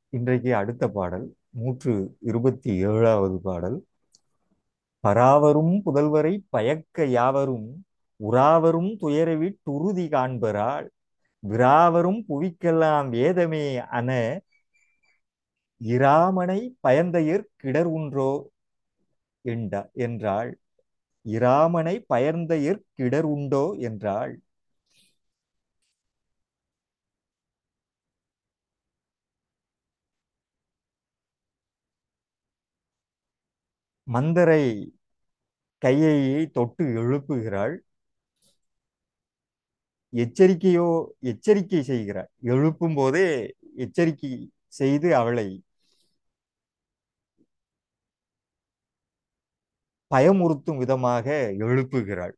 இன்றைக்கு அடுத்த பாடல் நூற்று இருபத்தி ஏழாவது பாடல் பராவரும் புதல்வரை பயக்க யாவரும் உறாவரும் துயரவிட் துருதி காண்பரால் விராவரும் புவிக்கெல்லாம் வேதமே அன இராமனை பயந்தயர் கிடர் உன்றோ என்றா என்றாள் இராமனை பயந்தயர் கிடர் உண்டோ என்றாள் மந்தரை கையையை தொட்டு எழுப்புகிறாள் எச்சரிக்கையோ எச்சரிக்கை செய்கிறாள் எழுப்பும் போதே எச்சரிக்கை செய்து அவளை பயமுறுத்தும் விதமாக எழுப்புகிறாள்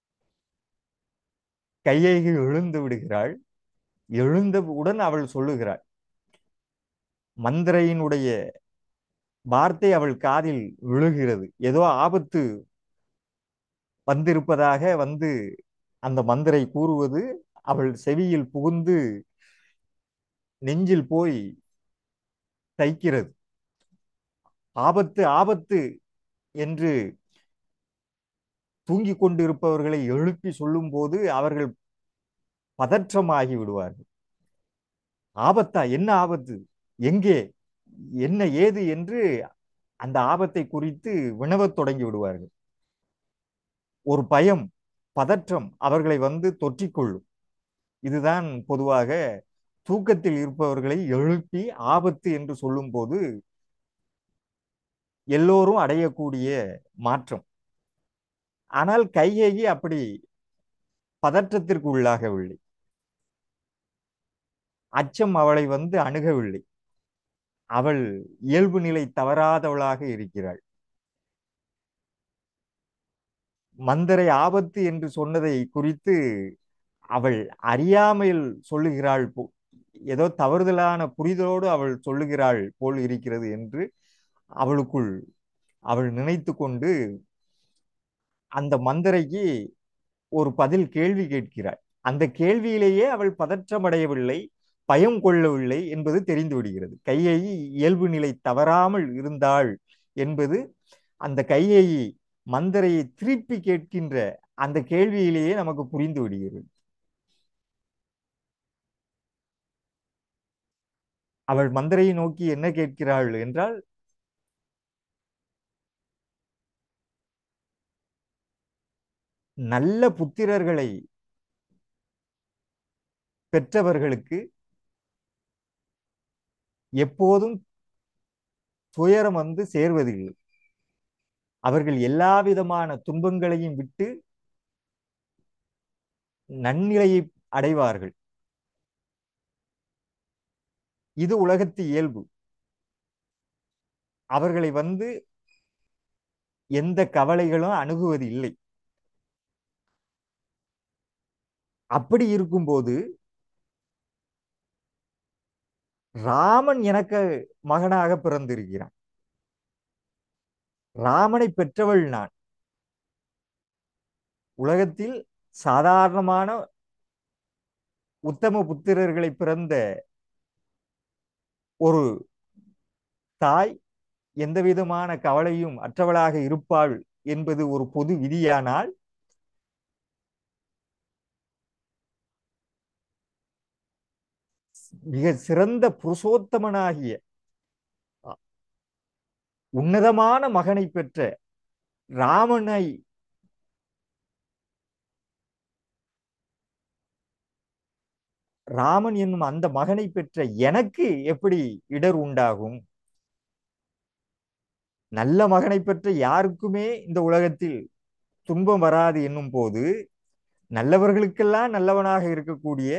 கையைகள் எழுந்து விடுகிறாள் எழுந்தவுடன் அவள் சொல்லுகிறாள் மந்திரையினுடைய வார்த்தை அவள் காதில் விழுகிறது ஏதோ ஆபத்து வந்திருப்பதாக வந்து அந்த மந்திரை கூறுவது அவள் செவியில் புகுந்து நெஞ்சில் போய் தைக்கிறது ஆபத்து ஆபத்து என்று தூங்கிக் கொண்டிருப்பவர்களை எழுப்பி சொல்லும் போது அவர்கள் பதற்றமாகி விடுவார்கள் ஆபத்தா என்ன ஆபத்து எங்கே என்ன ஏது என்று அந்த ஆபத்தை குறித்து வினவத் தொடங்கி விடுவார்கள் ஒரு பயம் பதற்றம் அவர்களை வந்து தொற்றிக்கொள்ளும் இதுதான் பொதுவாக தூக்கத்தில் இருப்பவர்களை எழுப்பி ஆபத்து என்று சொல்லும் போது எல்லோரும் அடையக்கூடிய மாற்றம் ஆனால் கையேகி அப்படி பதற்றத்திற்கு உள்ளாகவில்லை அச்சம் அவளை வந்து அணுகவில்லை அவள் இயல்பு நிலை தவறாதவளாக இருக்கிறாள் மந்தரை ஆபத்து என்று சொன்னதை குறித்து அவள் அறியாமையில் சொல்லுகிறாள் ஏதோ தவறுதலான புரிதலோடு அவள் சொல்லுகிறாள் போல் இருக்கிறது என்று அவளுக்குள் அவள் நினைத்து கொண்டு அந்த மந்தரைக்கு ஒரு பதில் கேள்வி கேட்கிறாள் அந்த கேள்வியிலேயே அவள் பதற்றமடையவில்லை பயம் கொள்ளவில்லை என்பது தெரிந்து விடுகிறது கையை இயல்பு நிலை தவறாமல் இருந்தாள் என்பது அந்த கையை மந்தரையை திருப்பி கேட்கின்ற அந்த கேள்வியிலேயே நமக்கு புரிந்து விடுகிறது அவள் மந்தரையை நோக்கி என்ன கேட்கிறாள் என்றால் நல்ல புத்திரர்களை பெற்றவர்களுக்கு எப்போதும் துயரம் வந்து சேர்வதில்லை அவர்கள் எல்லா விதமான துன்பங்களையும் விட்டு நன்னிலையை அடைவார்கள் இது உலகத்து இயல்பு அவர்களை வந்து எந்த கவலைகளும் அணுகுவது இல்லை அப்படி இருக்கும்போது ராமன் எனக்கு மகனாக பிறந்திருக்கிறான் ராமனை பெற்றவள் நான் உலகத்தில் சாதாரணமான உத்தம புத்திரர்களை பிறந்த ஒரு தாய் எந்த விதமான கவலையும் அற்றவளாக இருப்பாள் என்பது ஒரு பொது விதியானால் மிக சிறந்த புருஷோத்தமனாகிய உன்னதமான மகனை பெற்ற ராமனை ராமன் என்னும் அந்த மகனை பெற்ற எனக்கு எப்படி இடர் உண்டாகும் நல்ல மகனை பெற்ற யாருக்குமே இந்த உலகத்தில் துன்பம் வராது என்னும் போது நல்லவர்களுக்கெல்லாம் நல்லவனாக இருக்கக்கூடிய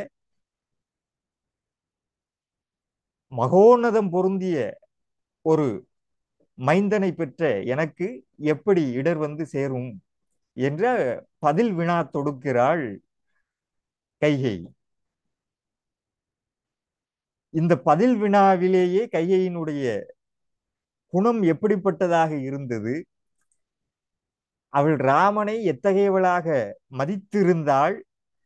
மகோன்னதம் பொருந்திய ஒரு மைந்தனை பெற்ற எனக்கு எப்படி இடர் வந்து சேரும் என்ற பதில் வினா தொடுக்கிறாள் கைகை இந்த பதில் வினாவிலேயே கைகையினுடைய குணம் எப்படிப்பட்டதாக இருந்தது அவள் ராமனை எத்தகையவளாக மதித்திருந்தாள்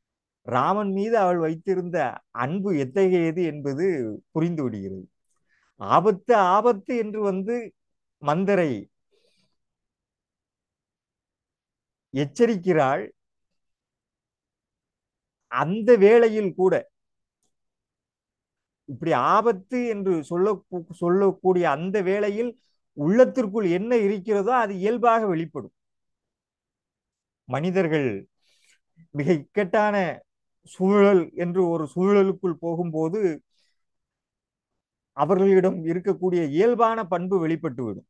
ராமன் மீது அவள் வைத்திருந்த அன்பு எத்தகையது என்பது புரிந்து விடுகிறது ஆபத்து ஆபத்து என்று வந்து மந்தரை எச்சரிக்கிறாள் அந்த வேளையில் கூட இப்படி ஆபத்து என்று சொல்ல சொல்லக்கூடிய அந்த வேளையில் உள்ளத்திற்குள் என்ன இருக்கிறதோ அது இயல்பாக வெளிப்படும் மனிதர்கள் மிக இக்கட்டான சூழல் என்று ஒரு சூழலுக்குள் போகும்போது அவர்களிடம் இருக்கக்கூடிய இயல்பான பண்பு வெளிப்பட்டுவிடும்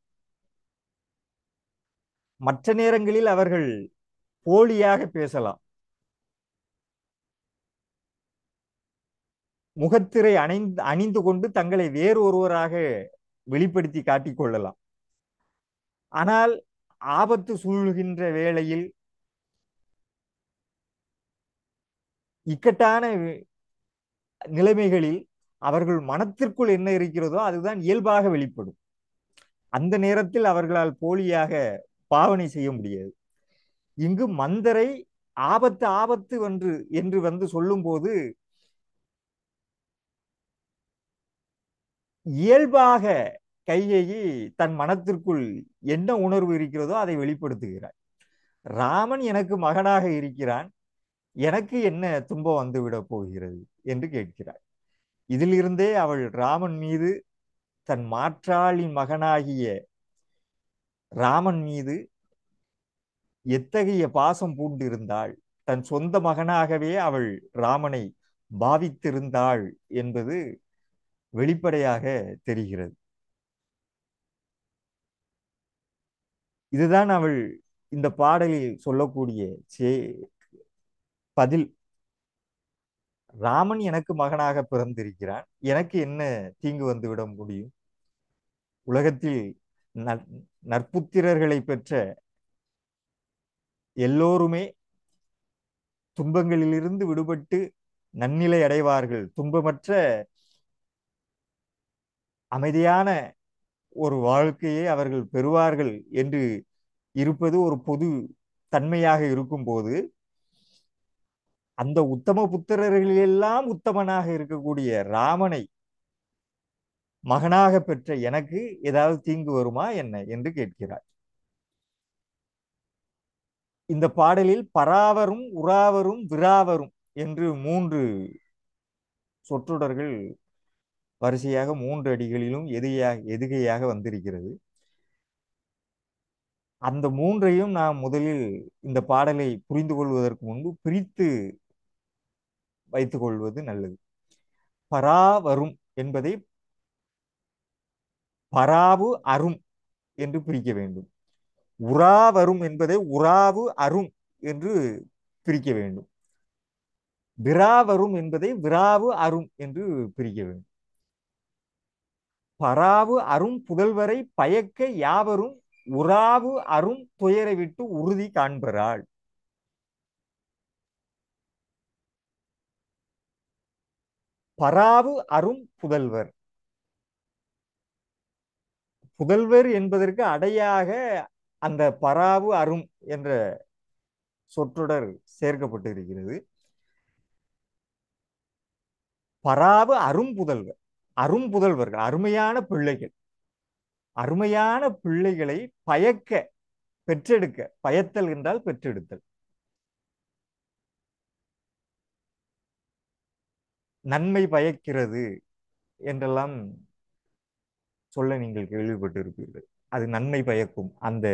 மற்ற நேரங்களில் அவர்கள் போலியாக பேசலாம் முகத்திரை அணிந்து அணிந்து கொண்டு தங்களை வேறு ஒருவராக வெளிப்படுத்தி காட்டிக் கொள்ளலாம் ஆனால் ஆபத்து சூழ்கின்ற வேளையில் இக்கட்டான நிலைமைகளில் அவர்கள் மனத்திற்குள் என்ன இருக்கிறதோ அதுதான் இயல்பாக வெளிப்படும் அந்த நேரத்தில் அவர்களால் போலியாக பாவனை செய்ய முடியாது இங்கு மந்தரை ஆபத்து ஆபத்து என்று என்று வந்து சொல்லும்போது இயல்பாக கையேயி தன் மனத்திற்குள் என்ன உணர்வு இருக்கிறதோ அதை வெளிப்படுத்துகிறார் ராமன் எனக்கு மகனாக இருக்கிறான் எனக்கு என்ன துன்பம் வந்துவிட போகிறது என்று கேட்கிறார் இதிலிருந்தே அவள் ராமன் மீது தன் மாற்றாளின் மகனாகிய ராமன் மீது எத்தகைய பாசம் பூண்டிருந்தாள் தன் சொந்த மகனாகவே அவள் ராமனை பாவித்திருந்தாள் என்பது வெளிப்படையாக தெரிகிறது இதுதான் அவள் இந்த பாடலில் சொல்லக்கூடிய சே பதில் ராமன் எனக்கு மகனாக பிறந்திருக்கிறான் எனக்கு என்ன தீங்கு வந்துவிட முடியும் உலகத்தில் நற்புத்திரர்களை பெற்ற எல்லோருமே துன்பங்களிலிருந்து விடுபட்டு நன்னிலை அடைவார்கள் துன்பமற்ற அமைதியான ஒரு வாழ்க்கையை அவர்கள் பெறுவார்கள் என்று இருப்பது ஒரு பொது தன்மையாக இருக்கும்போது அந்த உத்தம புத்திரர்களெல்லாம் உத்தமனாக இருக்கக்கூடிய ராமனை மகனாக பெற்ற எனக்கு ஏதாவது தீங்கு வருமா என்ன என்று கேட்கிறார் இந்த பாடலில் பராவரும் உறாவரும் விராவரும் என்று மூன்று சொற்றொடர்கள் வரிசையாக மூன்று அடிகளிலும் எதிகையாக எதுகையாக வந்திருக்கிறது அந்த மூன்றையும் நாம் முதலில் இந்த பாடலை புரிந்து கொள்வதற்கு முன்பு பிரித்து வைத்துக் கொள்வது நல்லது பரா வரும் என்பதை பராவு அரும் என்று பிரிக்க வேண்டும் உரா வரும் என்பதை உராவு அரும் என்று பிரிக்க வேண்டும் விரா வரும் என்பதை விராவு அரும் என்று பிரிக்க வேண்டும் பராவு அரும் புதல்வரை பயக்க யாவரும் உறாவு அரும் துயரை விட்டு உறுதி காண்பராள் பராவு அரும் புதல்வர் புதல்வர் என்பதற்கு அடையாக அந்த பராவு அரும் என்ற சொற்றொடர் சேர்க்கப்பட்டு இருக்கிறது பராவு அரும் புதல்வர் அரும் புதல்வர்கள் அருமையான பிள்ளைகள் அருமையான பிள்ளைகளை பயக்க பெற்றெடுக்க பயத்தல் என்றால் பெற்றெடுத்தல் நன்மை பயக்கிறது என்றெல்லாம் சொல்ல நீங்கள் கேள்விப்பட்டிருப்பீர்கள் அது நன்மை பயக்கும் அந்த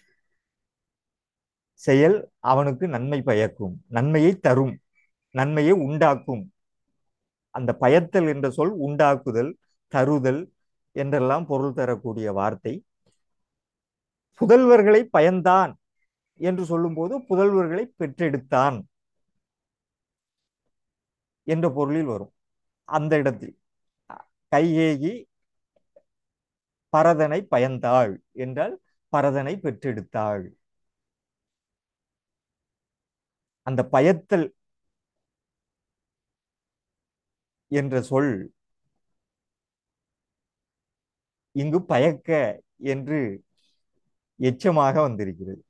செயல் அவனுக்கு நன்மை பயக்கும் நன்மையை தரும் நன்மையை உண்டாக்கும் அந்த பயத்தல் என்ற சொல் உண்டாக்குதல் தருதல் என்றெல்லாம் பொருள் தரக்கூடிய வார்த்தை புதல்வர்களை பயந்தான் என்று சொல்லும்போது புதல்வர்களை பெற்றெடுத்தான் என்ற பொருளில் வரும் அந்த இடத்தில் கைகேயி பரதனை பயந்தாள் என்றால் பரதனை பெற்றெடுத்தாள் அந்த பயத்தல் என்ற சொல் இங்கு பயக்க என்று எச்சமாக வந்திருக்கிறது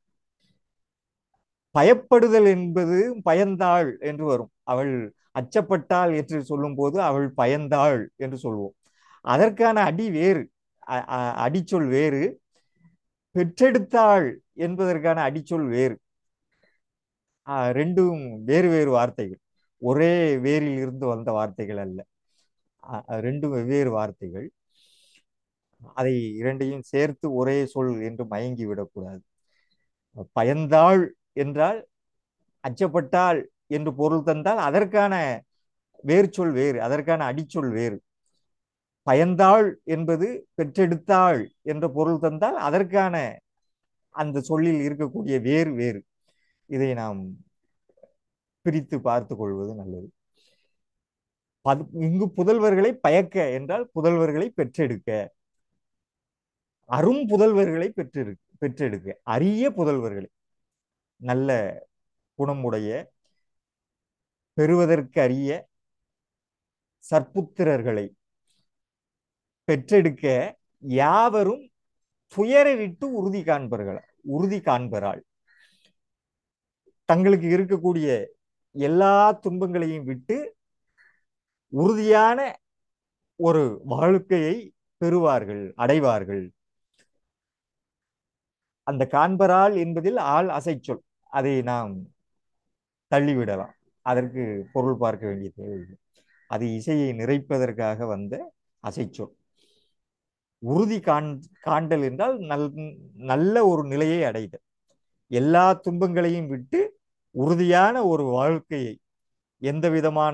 பயப்படுதல் என்பது பயந்தாள் என்று வரும் அவள் அச்சப்பட்டாள் என்று சொல்லும் போது அவள் பயந்தாள் என்று சொல்வோம் அதற்கான அடி வேறு அ- அ- அடிச்சொல் வேறு பெற்றெடுத்தாள் என்பதற்கான அடிச்சொல் வேறு ஆ, ரெண்டும் வேறு வேறு வார்த்தைகள் ஒரே வேரில் இருந்து வந்த வார்த்தைகள் அல்ல ஆ, ரெண்டும் வெவ்வேறு வார்த்தைகள் அதை இரண்டையும் சேர்த்து ஒரே சொல் என்று மயங்கி விடக்கூடாது பயந்தாள் என்றால் அச்சப்பட்டாள் என்று பொருள் தந்தால் அதற்கான வேறு சொல் வேறு அதற்கான அடிச்சொல் வேறு பயந்தாள் என்பது பெற்றெடுத்தாள் என்ற பொருள் தந்தால் அதற்கான அந்த சொல்லில் இருக்கக்கூடிய வேறு வேறு இதை நாம் பிரித்து பார்த்து கொள்வது நல்லது பது- இங்கு புதல்வர்களை பயக்க என்றால் புதல்வர்களை பெற்றெடுக்க அரும் புதல்வர்களை பெற்றெடு பெற்றெடுக்க அரிய புதல்வர்களை நல்ல குணமுடைய பெறுவதற்கு அரிய சற்புத்திரர்களை பெற்றெடுக்க யாவரும் துயரை விட்டு உறுதி காண்பர்கள் உறுதி காண்பராள் தங்களுக்கு இருக்கக்கூடிய எல்லா துன்பங்களையும் விட்டு உறுதியான ஒரு வாழ்க்கையை பெறுவார்கள் அடைவார்கள் அந்த காண்பரால் என்பதில் ஆள் அசைச்சொல் அதை நாம் தள்ளிவிடலாம் அதற்கு பொருள் பார்க்க வேண்டிய தேவையில்லை அது இசையை நிறைப்பதற்காக வந்த அசைச்சொல் உறுதி காண் காண்டல் என்றால் நல் நல்ல ஒரு நிலையை அடைதல் எல்லா துன்பங்களையும் விட்டு உறுதியான ஒரு வாழ்க்கையை எந்த விதமான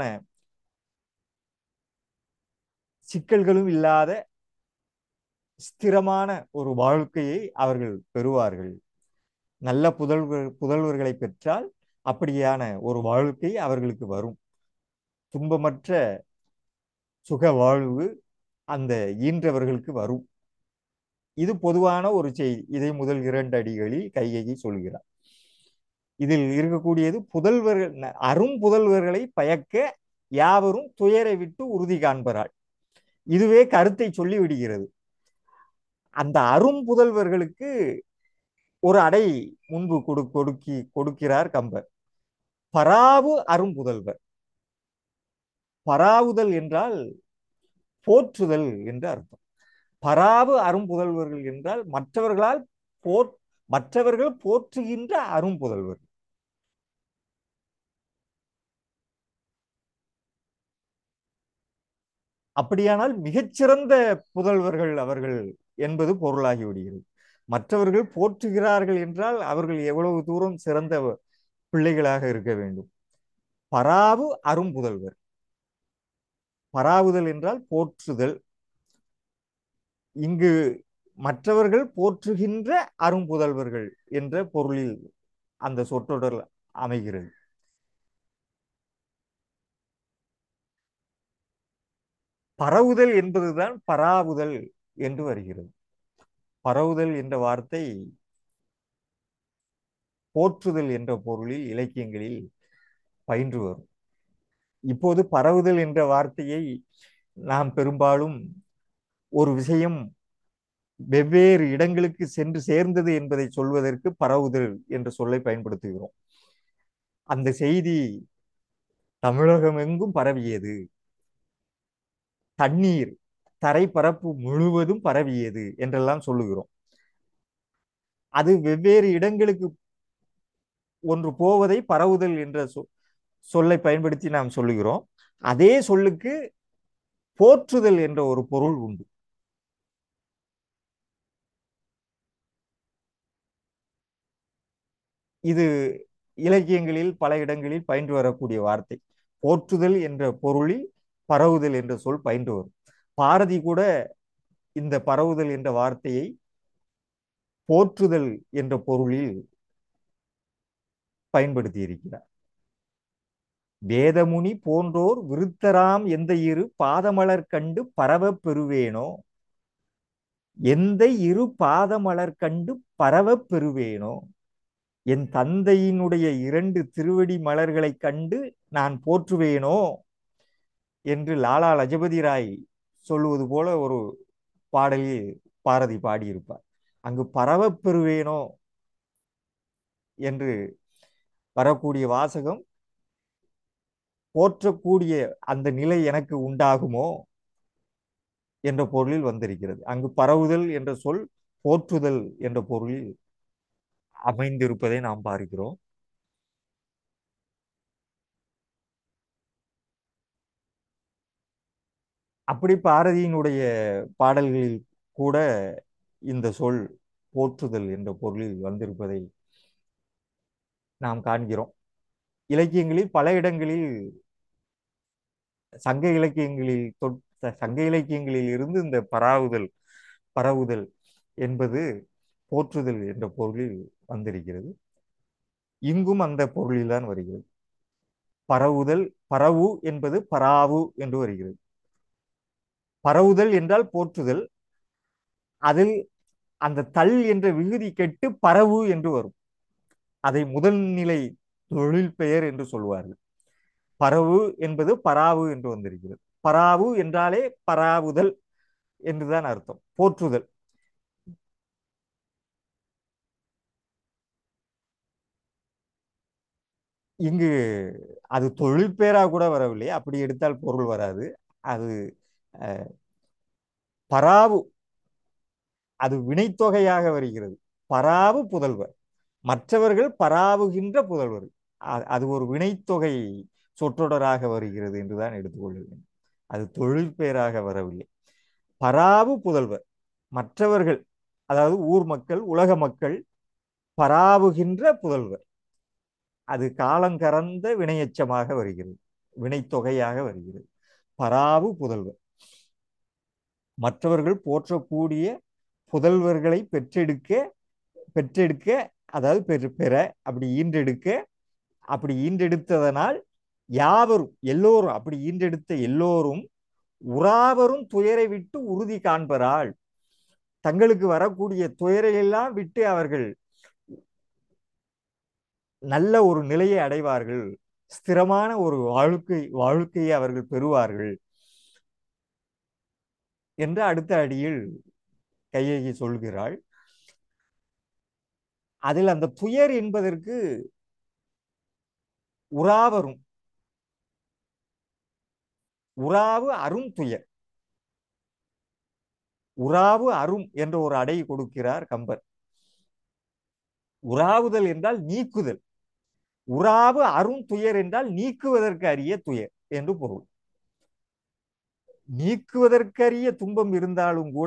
சிக்கல்களும் இல்லாத ஸ்திரமான ஒரு வாழ்க்கையை அவர்கள் பெறுவார்கள் நல்ல புதல்வர் புதல்வர்களை பெற்றால் அப்படியான ஒரு வாழ்க்கை அவர்களுக்கு வரும் துன்பமற்ற சுக வாழ்வு அந்த ஈன்றவர்களுக்கு வரும் இது பொதுவான ஒரு செய்தி இதை முதல் இரண்டு அடிகளில் கைகையை சொல்கிறார் இதில் இருக்கக்கூடியது புதல்வர்கள் அரும் புதல்வர்களை பயக்க யாவரும் துயரை விட்டு உறுதி காண்பராள் இதுவே கருத்தை சொல்லி விடுகிறது அந்த அரும் புதல்வர்களுக்கு ஒரு அடை முன்பு கொடு கொடுக்கி கொடுக்கிறார் கம்பர் பராவு அரும் புதல்வர் பராவுதல் என்றால் போற்றுதல் என்று அர்த்தம் பராவு அரும் புதல்வர்கள் என்றால் மற்றவர்களால் போ மற்றவர்கள் போற்றுகின்ற அரும் புதல்வர் அப்படியானால் மிகச்சிறந்த புதல்வர்கள் அவர்கள் என்பது பொருளாகி விடுகிறது மற்றவர்கள் போற்றுகிறார்கள் என்றால் அவர்கள் எவ்வளவு தூரம் சிறந்த பிள்ளைகளாக இருக்க வேண்டும் பராவு அரும் புதல்வர் பராவுதல் என்றால் போற்றுதல் இங்கு மற்றவர்கள் போற்றுகின்ற அரும்புதல்வர்கள் என்ற பொருளில் அந்த சொற்றொடர் அமைகிறது பரவுதல் என்பதுதான் பராவுதல் என்று வருகிறது பரவுதல் என்ற வார்த்தை போற்றுதல் என்ற பொருளில் இலக்கியங்களில் பயின்று வரும் இப்போது பரவுதல் என்ற வார்த்தையை நாம் பெரும்பாலும் ஒரு விஷயம் வெவ்வேறு இடங்களுக்கு சென்று சேர்ந்தது என்பதை சொல்வதற்கு பரவுதல் என்ற சொல்லை பயன்படுத்துகிறோம் அந்த செய்தி தமிழகம் எங்கும் பரவியது தண்ணீர் தரைப்பரப்பு முழுவதும் பரவியது என்றெல்லாம் சொல்லுகிறோம் அது வெவ்வேறு இடங்களுக்கு ஒன்று போவதை பரவுதல் என்ற சொ- சொல்லை பயன்படுத்தி நாம் சொல்லுகிறோம் அதே சொல்லுக்கு போற்றுதல் என்ற ஒரு பொருள் உண்டு இது இலக்கியங்களில் பல இடங்களில் பயின்று வரக்கூடிய வார்த்தை போற்றுதல் என்ற பொருளில் பரவுதல் என்ற சொல் பயின்று வரும் பாரதி கூட இந்த பரவுதல் என்ற வார்த்தையை போற்றுதல் என்ற பொருளில் பயன்படுத்தி இருக்கிறார் வேதமுனி போன்றோர் விருத்தராம் எந்த இரு பாதமலர் கண்டு பரவப் பெறுவேனோ எந்த இரு பாதமலர் கண்டு பரவப் பெறுவேனோ என் தந்தையினுடைய இரண்டு திருவடி மலர்களைக் கண்டு நான் போற்றுவேனோ என்று லாலா லஜபதி ராய் சொல்லுவது போல ஒரு பாடலில் பாரதி பாடியிருப்பார் அங்கு பரவப் பெறுவேனோ என்று வரக்கூடிய வாசகம் போற்றக்கூடிய அந்த நிலை எனக்கு உண்டாகுமோ என்ற பொருளில் வந்திருக்கிறது அங்கு பரவுதல் என்ற சொல் போற்றுதல் என்ற பொருளில் அமைந்திருப்பதை நாம் பார்க்கிறோம் அப்படி பாரதியினுடைய பாடல்களில் கூட இந்த சொல் போற்றுதல் என்ற பொருளில் வந்திருப்பதை நாம் காண்கிறோம் இலக்கியங்களில் பல இடங்களில் சங்க இலக்கியங்களில் தொட் சங்க இலக்கியங்களில் இருந்து இந்த பராவுதல் பரவுதல் என்பது போற்றுதல் என்ற பொருளில் வந்திருக்கிறது இங்கும் அந்த பொருளில்தான் வருகிறது பரவுதல் பரவு என்பது பராவு என்று வருகிறது பரவுதல் என்றால் போற்றுதல் அதில் அந்த தல் என்ற விகுதி கெட்டு பரவு என்று வரும் அதை முதல்நிலை தொழில் பெயர் என்று சொல்வார்கள் பரவு என்பது பராவு என்று வந்திருக்கிறது பராவு என்றாலே பராவுதல் என்றுதான் அர்த்தம் போற்றுதல் இங்கு அது தொழில் பேராக கூட வரவில்லை அப்படி எடுத்தால் பொருள் வராது அது அஹ், பராவு அது வினைத்தொகையாக வருகிறது பராவு புதல்வர் மற்றவர்கள் பராவுகின்ற புதல்வர் அ- அது ஒரு வினைத்தொகை சொற்றொடராக வருகிறது என்றுதான் எடுத்துக்கொள்ள வேண்டும் அது தொழில் பெயராக வரவில்லை பராவு புதல்வர் மற்றவர்கள் அதாவது ஊர் மக்கள் உலக மக்கள் பராவுகின்ற புதல்வர் அது காலங்கறந்த வினையெச்சமாக வருகிறது வினைத்தொகையாக வருகிறது பராவு புதல்வர் மற்றவர்கள் போற்றக்கூடிய புதல்வர்களை பெற்றெடுக்க பெற்றெடுக்க அதாவது பெற்று பெற அப்படி ஈன்றெடுக்க அப்படி ஈன்றெடுத்ததனால் யாவரும் எல்லோரும் அப்படி ஈன்றெடுத்த எல்லோரும் உறாவரும் துயரை விட்டு உறுதி காண்பரால் தங்களுக்கு வரக்கூடிய துயரை எல்லாம் விட்டு அவர்கள் நல்ல ஒரு நிலையை அடைவார்கள் ஸ்திரமான ஒரு வாழ்க்கை வாழ்க்கையை அவர்கள் பெறுவார்கள் என்று அடுத்த அடியில் கையகி சொல்கிறாள் அதில் அந்த துயர் என்பதற்கு உறாவரும் உறாவு அரும் துயர் உறாவு அரும் என்ற ஒரு அடை கொடுக்கிறார் கம்பர் உறாவுதல் என்றால் நீக்குதல் உறாவு அரும் துயர் என்றால் நீக்குவதற்கு அரிய துயர் என்று பொருள் நீக்குவதற்கரிய துன்பம் இருந்தாலும் கூட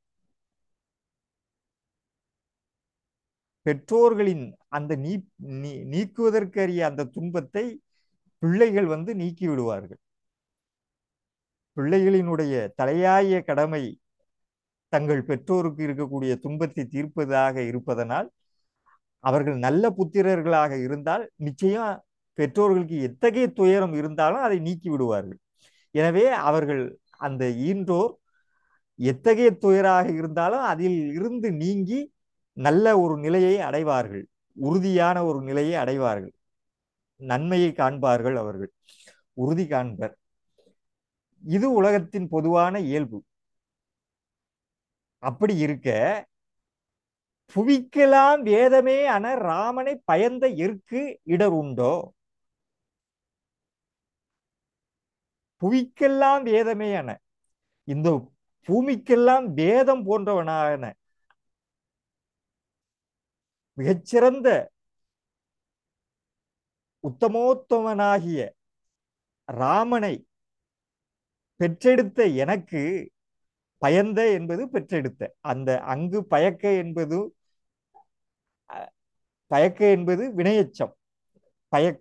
பெற்றோர்களின் அந்த நீ நீ- நீக்குவதற்கரிய அந்த துன்பத்தை பிள்ளைகள் வந்து நீக்கி விடுவார்கள் பிள்ளைகளினுடைய தலையாய கடமை தங்கள் பெற்றோருக்கு இருக்கக்கூடிய துன்பத்தை தீர்ப்பதாக இருப்பதனால் அவர்கள் நல்ல புத்திரர்களாக இருந்தால் நிச்சயம் பெற்றோர்களுக்கு எத்தகைய துயரம் இருந்தாலும் அதை நீக்கி விடுவார்கள் எனவே அவர்கள் அந்த ஈன்றோர் எத்தகைய துயராக இருந்தாலும் அதில் இருந்து நீங்கி நல்ல ஒரு நிலையை அடைவார்கள் உறுதியான ஒரு நிலையை அடைவார்கள் நன்மையை காண்பார்கள் அவர்கள் உறுதி காண்பர் இது உலகத்தின் பொதுவான இயல்பு அப்படி இருக்க புவிக்கெல்லாம் வேதமே அன ராமனை பயந்த எருக்கு இடர் உண்டோ புவிக்கெல்லாம் வேதமே என இந்த பூமிக்கெல்லாம் வேதம் போன்றவனான மிகச்சிறந்த உத்தமோத்தமனாகிய ராமனை பெற்றெடுத்த எனக்கு பயந்த என்பது பெற்றெடுத்த அந்த அங்கு பயக்க என்பது அஹ், பயக்க என்பது வினையெச்சம் பயக்க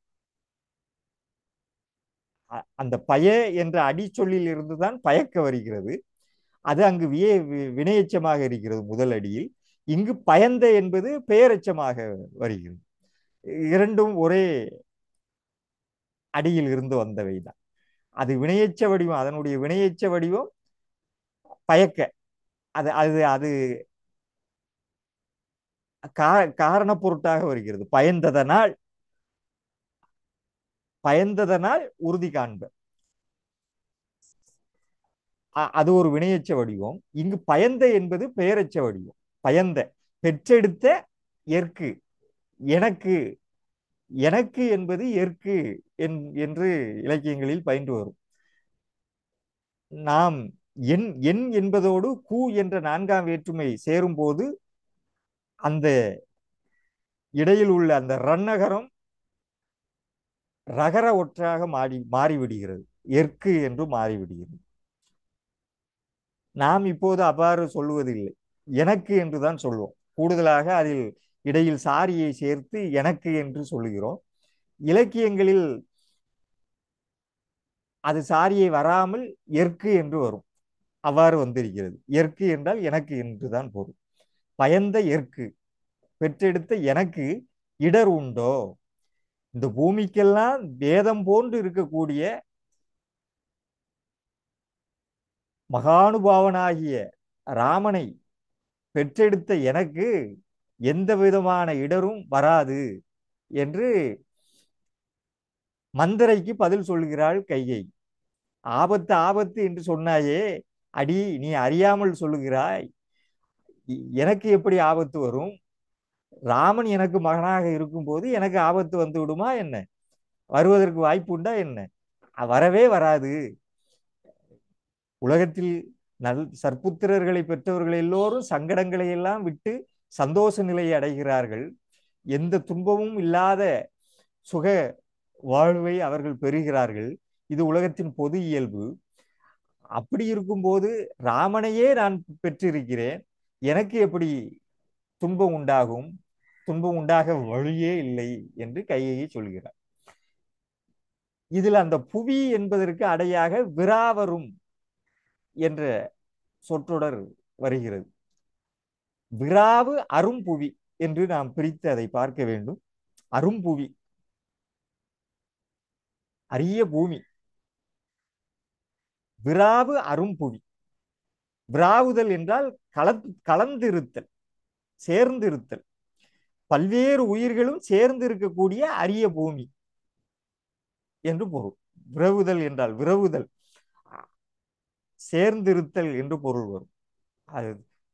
அ- அந்த பய என்ற அடிச்சொல்லில் இருந்துதான் பயக்க வருகிறது அது அங்கு விய வி- வினையெச்சமாக இருக்கிறது முதல் அடியில் இங்கு பயந்த என்பது பெயரெச்சமாக வருகிறது இரண்டும் ஒரே அடியில் இருந்து வந்தவைதான் அது வினையெச்ச வடிவம் அதனுடைய வினையெச்ச வடிவம் பயக்க அது அது அது கா- காரண பொருட்டாக வருகிறது பயந்ததனால் பயந்ததனால் உறுதி காண்ப அ- அது ஒரு வினையெச்ச வடிவம் இங்கு பயந்த என்பது பெயரெச்ச வடிவம் பயந்த பெற்றெடுத்த எற்கு எனக்கு எனக்கு என்பது எற்கு என்- என்று இலக்கியங்களில் பயின்று வரும் நாம் என் என் என்பதோடு கு என்ற நான்காம் வேற்றுமை சேரும்போது அந்த இடையில் உள்ள அந்த ரன்னகரம் ரகர ஒற்றாக மாறி மாறிவிடுகிறது எற்கு என்று மாறிவிடுகிறது நாம் இப்போது அவ்வாறு சொல்லுவதில்லை எனக்கு என்று தான் சொல்வோம் கூடுதலாக அதில் இடையில் சாரியை சேர்த்து எனக்கு என்று சொல்லுகிறோம் இலக்கியங்களில் அது சாரியை வராமல் எற்கு என்று வரும் அவ்வாறு வந்திருக்கிறது எற்கு என்றால் எனக்கு என்று தான் பொருள் பயந்த எற்கு பெற்றெடுத்த எனக்கு இடர் உண்டோ இந்த பூமிக்கெல்லாம் வேதம் போன்று இருக்கக்கூடிய மகானுபாவனாகிய ராமனை பெற்றெடுத்த எனக்கு எந்த விதமான இடரும் வராது என்று மந்தரைக்கு பதில் சொல்கிறாள் கைகை ஆபத்து ஆபத்து என்று சொன்னாயே அடி நீ அறியாமல் சொல்லுகிறாய் எனக்கு எப்படி ஆபத்து வரும் ராமன் எனக்கு மகனாக இருக்கும்போது எனக்கு ஆபத்து வந்து விடுமா என்ன வருவதற்கு வாய்ப்பு உண்டா என்ன வரவே வராது உலகத்தில் நல் சற்புத்திரர்களை பெற்றவர்கள் எல்லோரும் சங்கடங்களை எல்லாம் விட்டு சந்தோஷ நிலையை அடைகிறார்கள் எந்த துன்பமும் இல்லாத சுக வாழ்வை அவர்கள் பெறுகிறார்கள் இது உலகத்தின் பொது இயல்பு அப்படி இருக்கும்போது ராமனையே நான் பெற்றிருக்கிறேன் எனக்கு எப்படி துன்பம் உண்டாகும் துன்பம் உண்டாக வழியே இல்லை என்று கையை சொல்கிறார் இதில் அந்த புவி என்பதற்கு அடையாக விராவரும் என்ற சொற்றொடர் வருகிறது விராவு அரும்புவி என்று நாம் பிரித்து அதை பார்க்க வேண்டும் அரும்புவி அரிய பூமி விராவு அரும்புவி விராவுதல் என்றால் கல கலந்திருத்தல் சேர்ந்திருத்தல் பல்வேறு உயிர்களும் சேர்ந்து இருக்கக்கூடிய அரிய பூமி என்று பொருள் விரவுதல் என்றால் விரவுதல் சேர்ந்திருத்தல் என்று பொருள் வரும் அது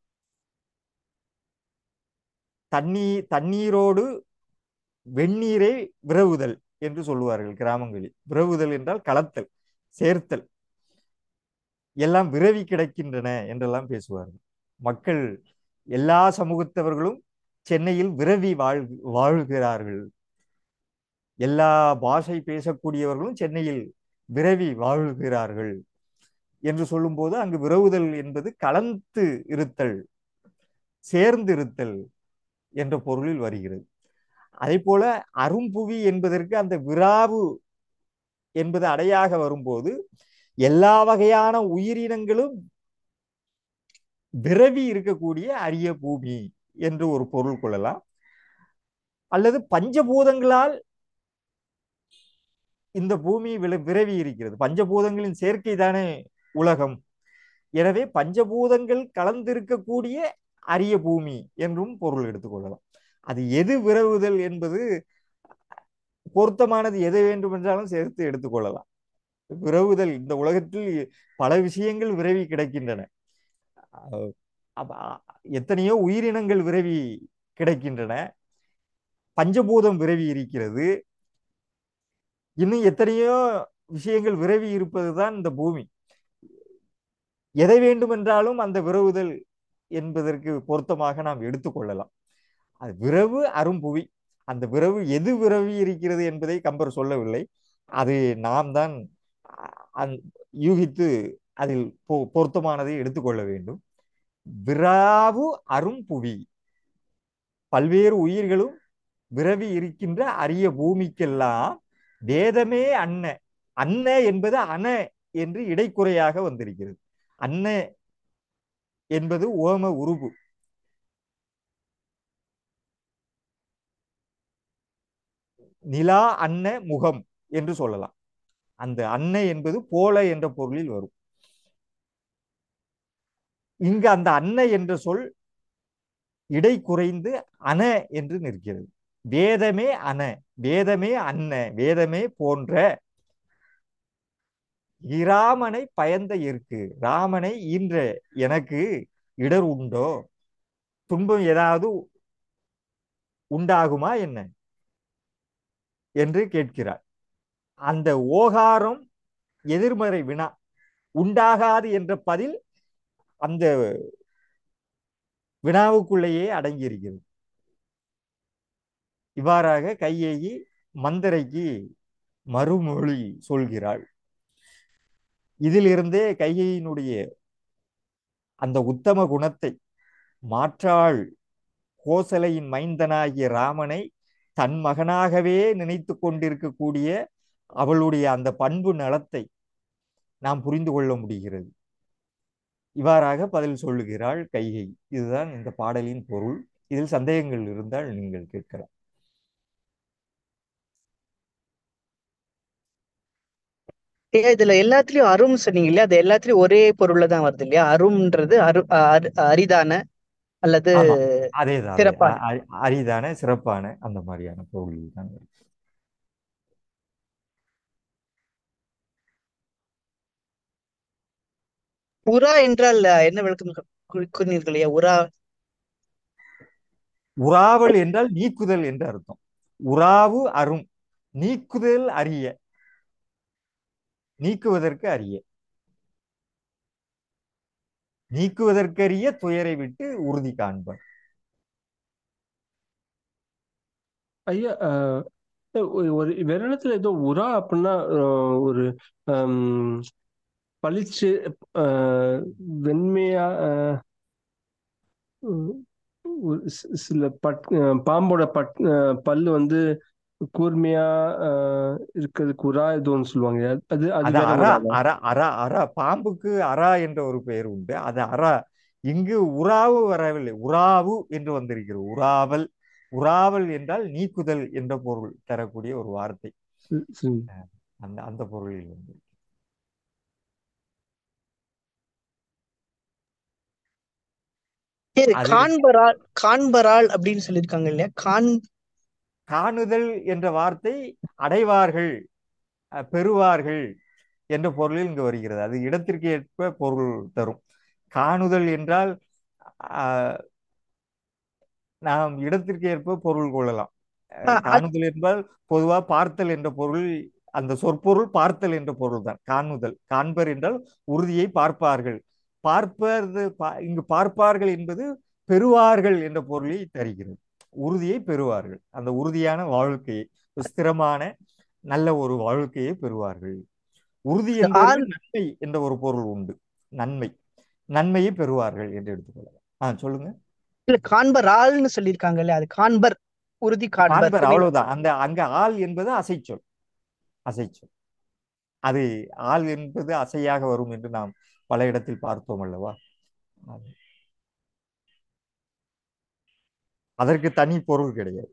தண்ணீர் தண்ணீரோடு வெந்நீரை விரவுதல் என்று சொல்லுவார்கள் கிராமங்களில் விரவுதல் என்றால் கலத்தல் சேர்த்தல் எல்லாம் விரவி கிடக்கின்றன என்றெல்லாம் பேசுவார்கள் மக்கள் எல்லா சமூகத்தவர்களும் சென்னையில் விரவி வாழ் வாழ்கிறார்கள் எல்லா பாஷை பேசக்கூடியவர்களும் சென்னையில் விரவி வாழ்கிறார்கள் என்று சொல்லும்போது அங்கு விரவுதல் என்பது கலந்து இருத்தல் சேர்ந்து இருத்தல் என்ற பொருளில் வருகிறது அதே போல அரும்புவி என்பதற்கு அந்த விராவு என்பது அடையாக வரும்போது எல்லா வகையான உயிரினங்களும் விரவி இருக்கக்கூடிய அரிய பூமி என்று ஒரு பொருள் கொள்ளலாம் அல்லது பஞ்சபூதங்களால் இந்த பூமி விரவி இருக்கிறது பஞ்சபூதங்களின் சேர்க்கை தானே உலகம் எனவே பஞ்சபூதங்கள் கலந்திருக்கக்கூடிய அரிய பூமி என்றும் பொருள் எடுத்துக்கொள்ளலாம் அது எது விரவுதல் என்பது பொருத்தமானது எதை வேண்டுமென்றாலும் சேர்த்து எடுத்துக்கொள்ளலாம் விரவுதல் இந்த உலகத்தில் பல விஷயங்கள் விரவி கிடக்கின்றன எத்தனையோ உயிரினங்கள் விரவி கிடக்கின்றன பஞ்சபூதம் விரவி இருக்கிறது இன்னும் எத்தனையோ விஷயங்கள் விரவி இருப்பதுதான் இந்த பூமி எதை வேண்டுமென்றாலும் அந்த விரவுதல் என்பதற்கு பொருத்தமாக நாம் எடுத்துக்கொள்ளலாம் அது விரவு அரும்புவி அந்த விரவு எது விரவி இருக்கிறது என்பதை கம்பர் சொல்லவில்லை அது நாம் தான் யூகித்து அதில் பொருத்தமானதை எடுத்துக்கொள்ள வேண்டும் விராவு அரும்புவி பல்வேறு உயிர்களும் விரவி இருக்கின்ற அரிய பூமிக்கெல்லாம் வேதமே அன்ன அன்ன என்பது அன என்று இடைக்குறையாக வந்திருக்கிறது அன்ன என்பது ஓம உருபு நிலா அன்ன முகம் என்று சொல்லலாம் அந்த அன்னை என்பது போல என்ற பொருளில் வரும் இங்கு அந்த அன்னை என்ற சொல் இடை குறைந்து அன என்று நிற்கிறது வேதமே அன வேதமே அன்ன வேதமே போன்ற இராமனை பயந்த இருக்கு ராமனை ஈன்ற எனக்கு இடர் உண்டோ துன்பம் ஏதாவது உண்டாகுமா என்ன என்று கேட்கிறார் அந்த ஓகாரம் எதிர்மறை வினா உண்டாகாது என்ற பதில் அந்த வினாவுக்குள்ளேயே அடங்கியிருக்கிறது இவ்வாறாக கையேயி மந்தரைக்கு மறுமொழி சொல்கிறாள் இதிலிருந்தே கைகையினுடைய அந்த உத்தம குணத்தை மாற்றாள் கோசலையின் மைந்தனாகிய ராமனை தன் மகனாகவே நினைத்து கொண்டிருக்கக்கூடிய அவளுடைய அந்த பண்பு நலத்தை நாம் புரிந்து கொள்ள முடிகிறது இவ்வாறாக பதில் சொல்லுகிறாள் கைகை இதுதான் இந்த பாடலின் பொருள் இதில் சந்தேகங்கள் இருந்தால் நீங்கள் கேட்கலாம் ஏன் இதுல எல்லாத்துலயும் அரும் சொன்னீங்க இல்லையா அது எல்லாத்துலயும் ஒரே பொருள்ல தான் வருது இல்லையா அரும்ன்றது அரு அரு- அரிதான அல்லது ஆமா அதேதான் அதே சிறப்பான அ- அ- அரிதான சிறப்பான அந்த மாதிரியான பொருளில் தான் வருது. உரா என்றால் என்ன விளக்கம் கூ- கூறினீர்கள் இல்லையா உரா உறாவல் என்றால் நீக்குதல் என்று அர்த்தம் உறாவு அரும் நீக்குதல் அரிய நீக்குவதற்கு அரிய நீக்குவதற்கரிய துயரை விட்டு உறுதி காண்பர் ஐயா அஹ், ஒரு ஒரு வேற இடத்துல ஏதோ உரா அப்படின்னா அஹ், ஒரு ஹம், பளிச்சு அஹ், வெண்மையா அஹ், உம், ஒரு சி- சில பட் அஹ், பாம்போட பட் அஹ், பல்லு வந்து கூர்மையா அஹ், இருக்கிறதுக்கு உரா ஏதோ ஒன்று சொல்லுவாங்க அது அது அது வேற அரா உராவா அரா அரா அரா பாம்புக்கு அரா என்ற ஒரு பெயர் உண்டு அது அரா இங்கு உறாவு வரவில்லை உறாவு என்று வந்திருக்கிறது உறாவல் உறாவல் என்றால் நீக்குதல் என்ற பொருள் தரக்கூடிய ஒரு வார்த்தை சரி, சரி. அந்த அந்த பொருளில் வந்து இது அது காண்பரால் காண்பரால் அப்படின்னு சொல்லியிருக்காங்க இல்லையா காண் காணுதல் என்ற வார்த்தை அடைவார்கள் அஹ், பெறுவார்கள் என்ற பொருளில் இங்கு வருகிறது அது இடத்திற்கு ஏற்ப பொருள் தரும் காணுதல் என்றால் அஹ், நாம் இடத்திற்கு ஏற்ப பொருள் கொள்ளலாம் அஹ், அஹ், அது- காணுதல் என்பால் பொதுவா பார்த்தல் என்ற பொருள் அந்த சொற்பொருள் பார்த்தல் என்ற பொருள் தான் காணுதல் காண்பர் என்றால் உறுதியை பார்ப்பார்கள் பார்ப்பது பா- இங்கு பார்ப்பார்கள் என்பது பெறுவார்கள் என்ற பொருளை தருகிறது உறுதியை பெறுவார்கள் அந்த உறுதியான வாழ்க்கையை ஒரு ஸ்திரமான நல்ல ஒரு வாழ்க்கையை பெறுவார்கள் உறுதி ஆள் என்பதற்கு நன்மை என்ற ஒரு பொருள் உண்டு நன்மை நன்மையை பெறுவார்கள் என்று எடுத்துக்கொள்ளலாம் ஆ சொல்லுங்க இல்ல காண்பரால்னு சொல்லியிருக்காங்க இல்லையா அது காண்பர் உறுதி காண்பர் காண்பர் தமிழ் அவ்வளவுதான் அந்த அங்க ஆள் என்பது அசைச்சொல் அசைச்சொல் அது ஆள் என்பது அசையாக வரும் என்று நாம் பல இடத்தில் பார்த்தோம் அல்லவா அது- அதற்கு தனி பொருள் கிடையாது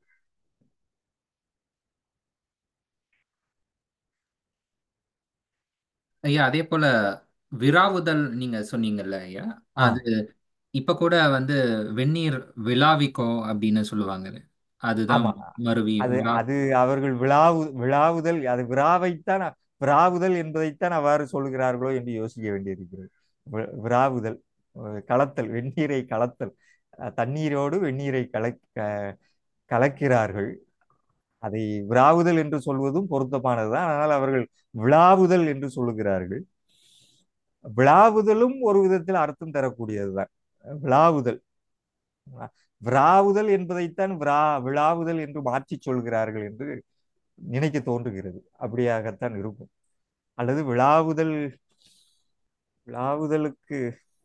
ஐயா அதே போல விராவுதல் நீங்க சொன்னீங்கல்ல ஐயா ஆ அது இப்ப கூட வந்து வெந்நீர் விழாவிக்கோ அப்படின்னு சொல்லுவாங்க அதுதான் ஆமா மருவி அது விழா அது அவர்கள் விழாவு விழாவுதல் அது விழாவைத்தான் விழாவுதல் என்பதைத்தான் அவ்வாறு சொல்கிறார்களோ என்று யோசிக்க வேண்டியிருக்கிறது வி- விழாவுதல் அஹ் கலத்தல் வெந்நீரை கலத்தல் அஹ் தண்ணீரோடு வெந்நீரை கலக்க கலக்கிறார்கள் அதை விழாவுதல் என்று சொல்வதும் பொருத்தமானதுதான் ஆனால் அவர்கள் விழாவுதல் என்று சொல்லுகிறார்கள் விழாவுதலும் ஒரு விதத்தில் அர்த்தம் தரக்கூடியதுதான் விழாவுதல் விழாவுதல் என்பதைத்தான் விழா விழாவுதல் என்று மாற்றி சொல்கிறார்கள் என்று நினைக்க தோன்றுகிறது அப்படியாகத்தான் இருக்கும் அல்லது விழாவுதல் விழாவுதலுக்கு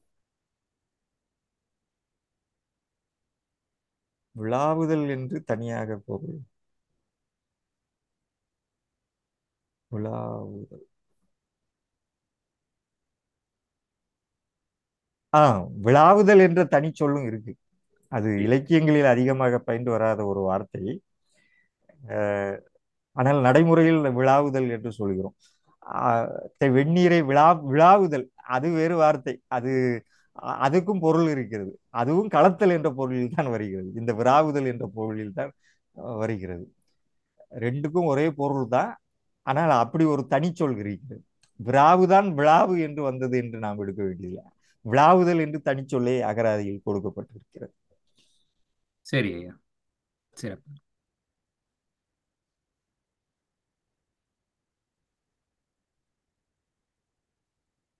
விழாவுதல் என்று தனியாக பொருள் விழாவுதல் ஆ விழாவுதல் என்ற தனி சொல்லும் இருக்கு அது இலக்கியங்களில் அதிகமாக பயின்று வராத ஒரு வார்த்தை அஹ், ஆனால் நடைமுறையில் விழாவுதல் என்று சொல்கிறோம் ஆஹ், த- வெந்நீரை விழா விழாவுதல் அது வேறு வார்த்தை அது அ- அதுக்கும் பொருள் இருக்கிறது அதுவும் கலத்தல் என்ற பொருளில் தான் வருகிறது இந்த விழாவுதல் என்ற பொருளில் தான் அஹ், வருகிறது ரெண்டுக்கும் ஒரே பொருள் தான் ஆனால் அப்படி ஒரு தனிச்சொல் இருக்கிறது விழாவுதான் விழாவு என்று வந்தது என்று நாம் எடுக்க வேண்டியதில்லை விழாவுதல் என்று தனிச்சொல்லே அகராதியில் கொடுக்கப்பட்டிருக்கிறது சரி ஐயா சிறப்பு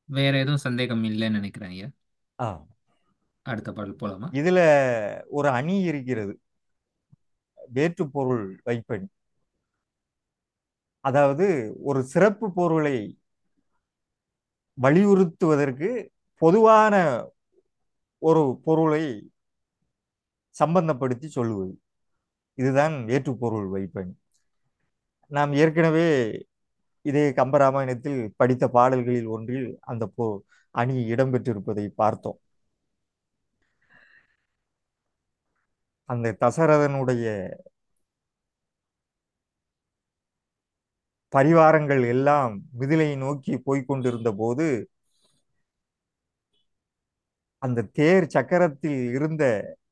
வேற எதுவும் சந்தேகம் இல்லைன்னு நினைக்கிறேன் ஐயா ஆ அடுத்த பாடல் போலாமா இதுல ஒரு அணி இருக்கிறது வேற்று பொருள் வைப்பணி அதாவது ஒரு சிறப்பு பொருளை வலியுறுத்துவதற்கு பொதுவான ஒரு பொருளை சம்பந்தப்படுத்தி சொல்லுவது இதுதான் வேற்றுப்பொருள் வைப்பணி நாம் ஏற்கனவே இதே கம்பராமாயணத்தில் படித்த பாடல்களில் ஒன்றில் அந்த பொ அணி இடம்பெற்றிருப்பதை பார்த்தோம் அந்த தசரதனுடைய பரிவாரங்கள் எல்லாம் மிதிலை நோக்கி போய்க்கொண்டிருந்த போது அந்த தேர் சக்கரத்தில் இருந்த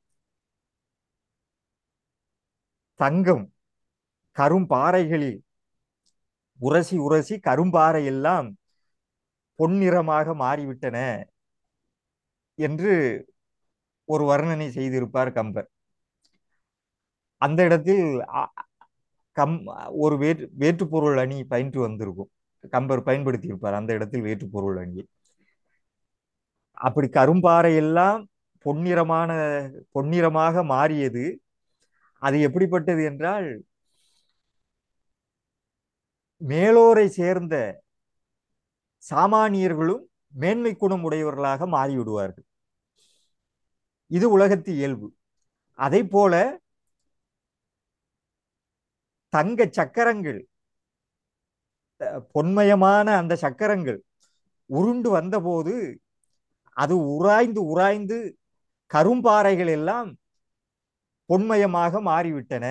தங்கம் கரும்பாறைகளில் உரசி உரசி கரும்பாறை எல்லாம் பொன்னிறமாக மாறிவிட்டன என்று ஒரு வர்ணனை செய்திருப்பார் கம்பர் அந்த இடத்தில் அ- கம் ஒரு வேற்று வேற்றுப்பொருள் அணி பயின்று வந்திருக்கும் கம்பர் பயன்படுத்தியிருப்பார் அந்த இடத்தில் வேற்றுப்பொருள் அணியை அப்படி கரும்பாறை எல்லாம் பொன்னிறமான பொன்னிறமாக மாறியது அது எப்படிப்பட்டது என்றால் மேலோரை சேர்ந்த சாமானியர்களும் மேன்மை குணம் உடையவர்களாக மாறிவிடுவார்கள் இது உலகத்து இயல்பு அதை போல தங்க சக்கரங்கள் அஹ், பொன்மயமான அந்த சக்கரங்கள் உருண்டு வந்தபோது அது உராய்ந்து உராய்ந்து கரும்பாறைகள் எல்லாம் பொன்மயமாக மாறிவிட்டன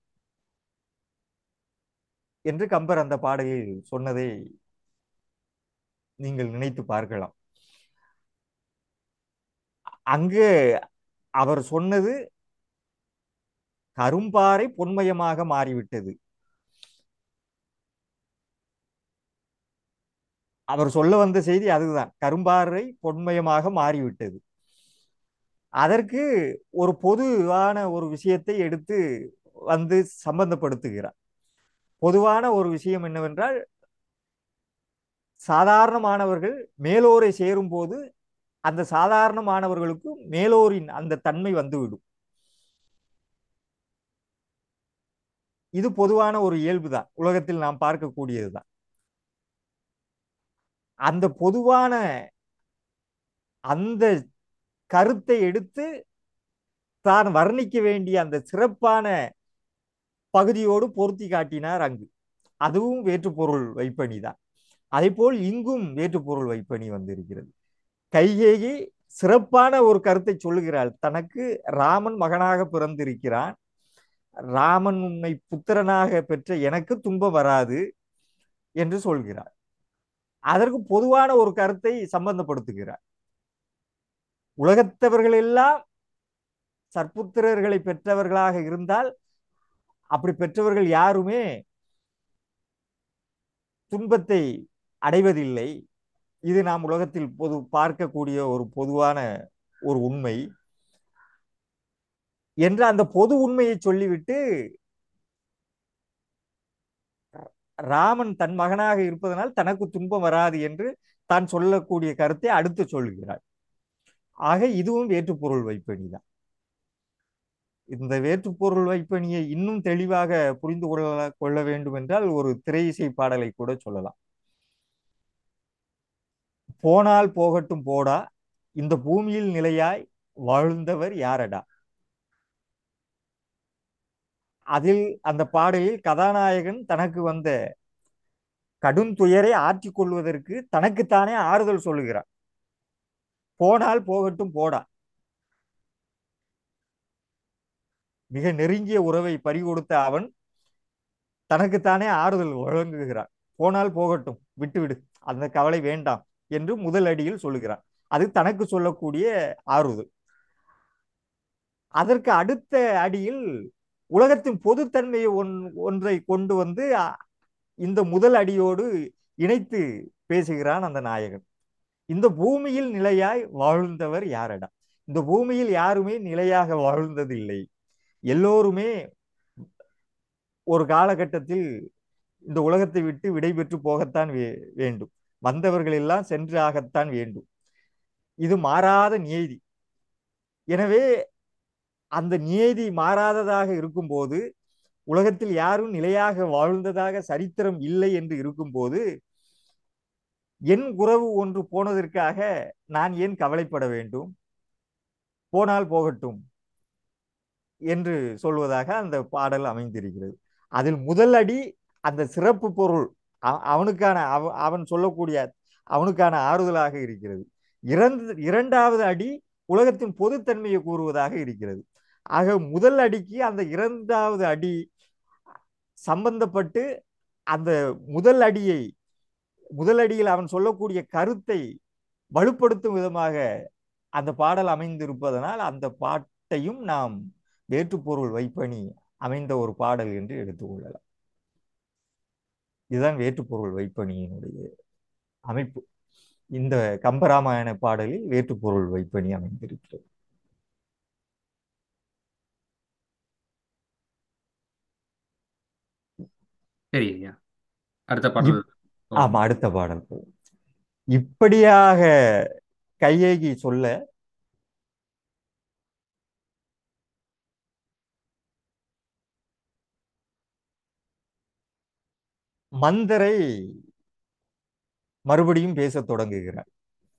என்று கம்பர் அந்த பாடலில் சொன்னதை நீங்கள் நினைத்து பார்க்கலாம் அங்கு அவர் சொன்னது கரும்பாறை பொன்மயமாக மாறிவிட்டது அவர் சொல்ல வந்த செய்தி அதுதான் கரும்பாறை பொன்மயமாக மாறிவிட்டது அதற்கு ஒரு பொதுவான ஒரு விஷயத்தை எடுத்து வந்து சம்பந்தப்படுத்துகிறார் பொதுவான ஒரு விஷயம் என்னவென்றால் சாதாரணமானவர்கள் மேலோரை சேரும்போது அந்த சாதாரண மாணவர்களுக்கு மேலோரின் அந்த தன்மை வந்துவிடும் இது பொதுவான ஒரு இயல்புதான் உலகத்தில் நாம் பார்க்கக்கூடியதுதான் அந்த பொதுவான அந்த கருத்தை எடுத்து தான் வர்ணிக்க வேண்டிய அந்த சிறப்பான பகுதியோடு பொருத்தி காட்டினார் அங்கு அதுவும் வேற்றுப்பொருள் வைப்பணி தான் அதேபோல் இங்கும் வேற்றுப்பொருள் வைப்பணி வந்திருக்கிறது கைகேயி சிறப்பான ஒரு கருத்தை சொல்லுகிறாள் தனக்கு ராமன் மகனாக பிறந்திருக்கிறான் ராமன் உன்னை புத்திரனாக பெற்ற எனக்கு துன்பம் வராது என்று சொல்கிறார் அதற்கு பொதுவான ஒரு கருத்தை சம்பந்தப்படுத்துகிறார் உலகத்தவர்கள் எல்லாம் சற்புத்திரர்களை பெற்றவர்களாக இருந்தால் அப்படி பெற்றவர்கள் யாருமே துன்பத்தை அடைவதில்லை இது நாம் உலகத்தில் பொது பார்க்கக்கூடிய ஒரு பொதுவான ஒரு உண்மை என்ற அந்த பொது உண்மையை சொல்லிவிட்டு ராமன் தன் மகனாக இருப்பதனால் தனக்கு துன்பம் வராது என்று தான் சொல்லக்கூடிய கருத்தை அடுத்து சொல்கிறார் ஆக இதுவும் வேற்றுப்பொருள் வைப்பணி தான் இந்த வேற்றுப்பொருள் வைப்பணியை இன்னும் தெளிவாக புரிந்து கொள்ள கொள்ள வேண்டும் என்றால் ஒரு திரை இசை பாடலை கூட சொல்லலாம் போனால் போகட்டும் போடா இந்த பூமியில் நிலையாய் வாழ்ந்தவர் யாரடா அதில் அந்த பாடலில் கதாநாயகன் தனக்கு வந்த கடும் துயரை ஆற்றிக் கொள்வதற்கு தனக்குத்தானே ஆறுதல் சொல்லுகிறான் போனால் போகட்டும் போடா மிக நெருங்கிய உறவை பறிகொடுத்த அவன் தனக்குத்தானே ஆறுதல் வழங்குகிறான் போனால் போகட்டும் விட்டுவிடு அந்த கவலை வேண்டாம் என்று முதல் அடியில் சொல்லுகிறான் அது தனக்கு சொல்லக்கூடிய ஆறுதல் அதற்கு அடுத்த அடியில் உலகத்தின் பொதுத்தன்மையை ஒன் ஒன்றை கொண்டு வந்து இந்த முதல் அடியோடு இணைத்து பேசுகிறான் அந்த நாயகன் இந்த பூமியில் நிலையாய் வாழ்ந்தவர் யாரடா இந்த பூமியில் யாருமே நிலையாக வாழ்ந்ததில்லை எல்லோருமே ஒரு காலகட்டத்தில் இந்த உலகத்தை விட்டு விடைபெற்று போகத்தான் வே வேண்டும் வந்தவர்கள் எல்லாம் சென்றாகத்தான் வேண்டும் இது மாறாத நியதி எனவே அந்த நியதி மாறாததாக இருக்கும்போது உலகத்தில் யாரும் நிலையாக வாழ்ந்ததாக சரித்திரம் இல்லை என்று இருக்கும்போது என் உறவு ஒன்று போனதற்காக நான் ஏன் கவலைப்பட வேண்டும் போனால் போகட்டும் என்று சொல்வதாக அந்த பாடல் அமைந்திருக்கிறது அதில் முதல் அடி அந்த சிறப்பு பொருள் அ- அவனுக்கான அவ அவன் சொல்லக்கூடிய அவனுக்கான ஆறுதலாக இருக்கிறது இறந்து இரண்டாவது அடி உலகத்தின் பொதுத்தன்மையை கூறுவதாக இருக்கிறது ஆக முதல் அடிக்கு அந்த இரண்டாவது அடி சம்பந்தப்பட்டு அந்த முதல் அடியை முதல் அடியில் அவன் சொல்லக்கூடிய கருத்தை வலுப்படுத்தும் விதமாக அந்த பாடல் அமைந்திருப்பதனால் அந்த பாட்டையும் நாம் வேற்றுப்பொருள் வைப்பணி அமைந்த ஒரு பாடல் என்று எடுத்துக்கொள்ளலாம் இதுதான் வேற்றுப்பொருள் வைப்பணியினுடைய அமைப்பு இந்த கம்பராமாயண பாடலில் வேற்றுப்பொருள் வைப்பணி அமைந்திருக்கிறது சரி ஐயா அடுத்த பாடல் ஆமா அடுத்த பாடல் போகும். இப்படியாக கையேகி சொல்ல மந்தரை மறுபடியும் பேசத் தொடங்குகிறார்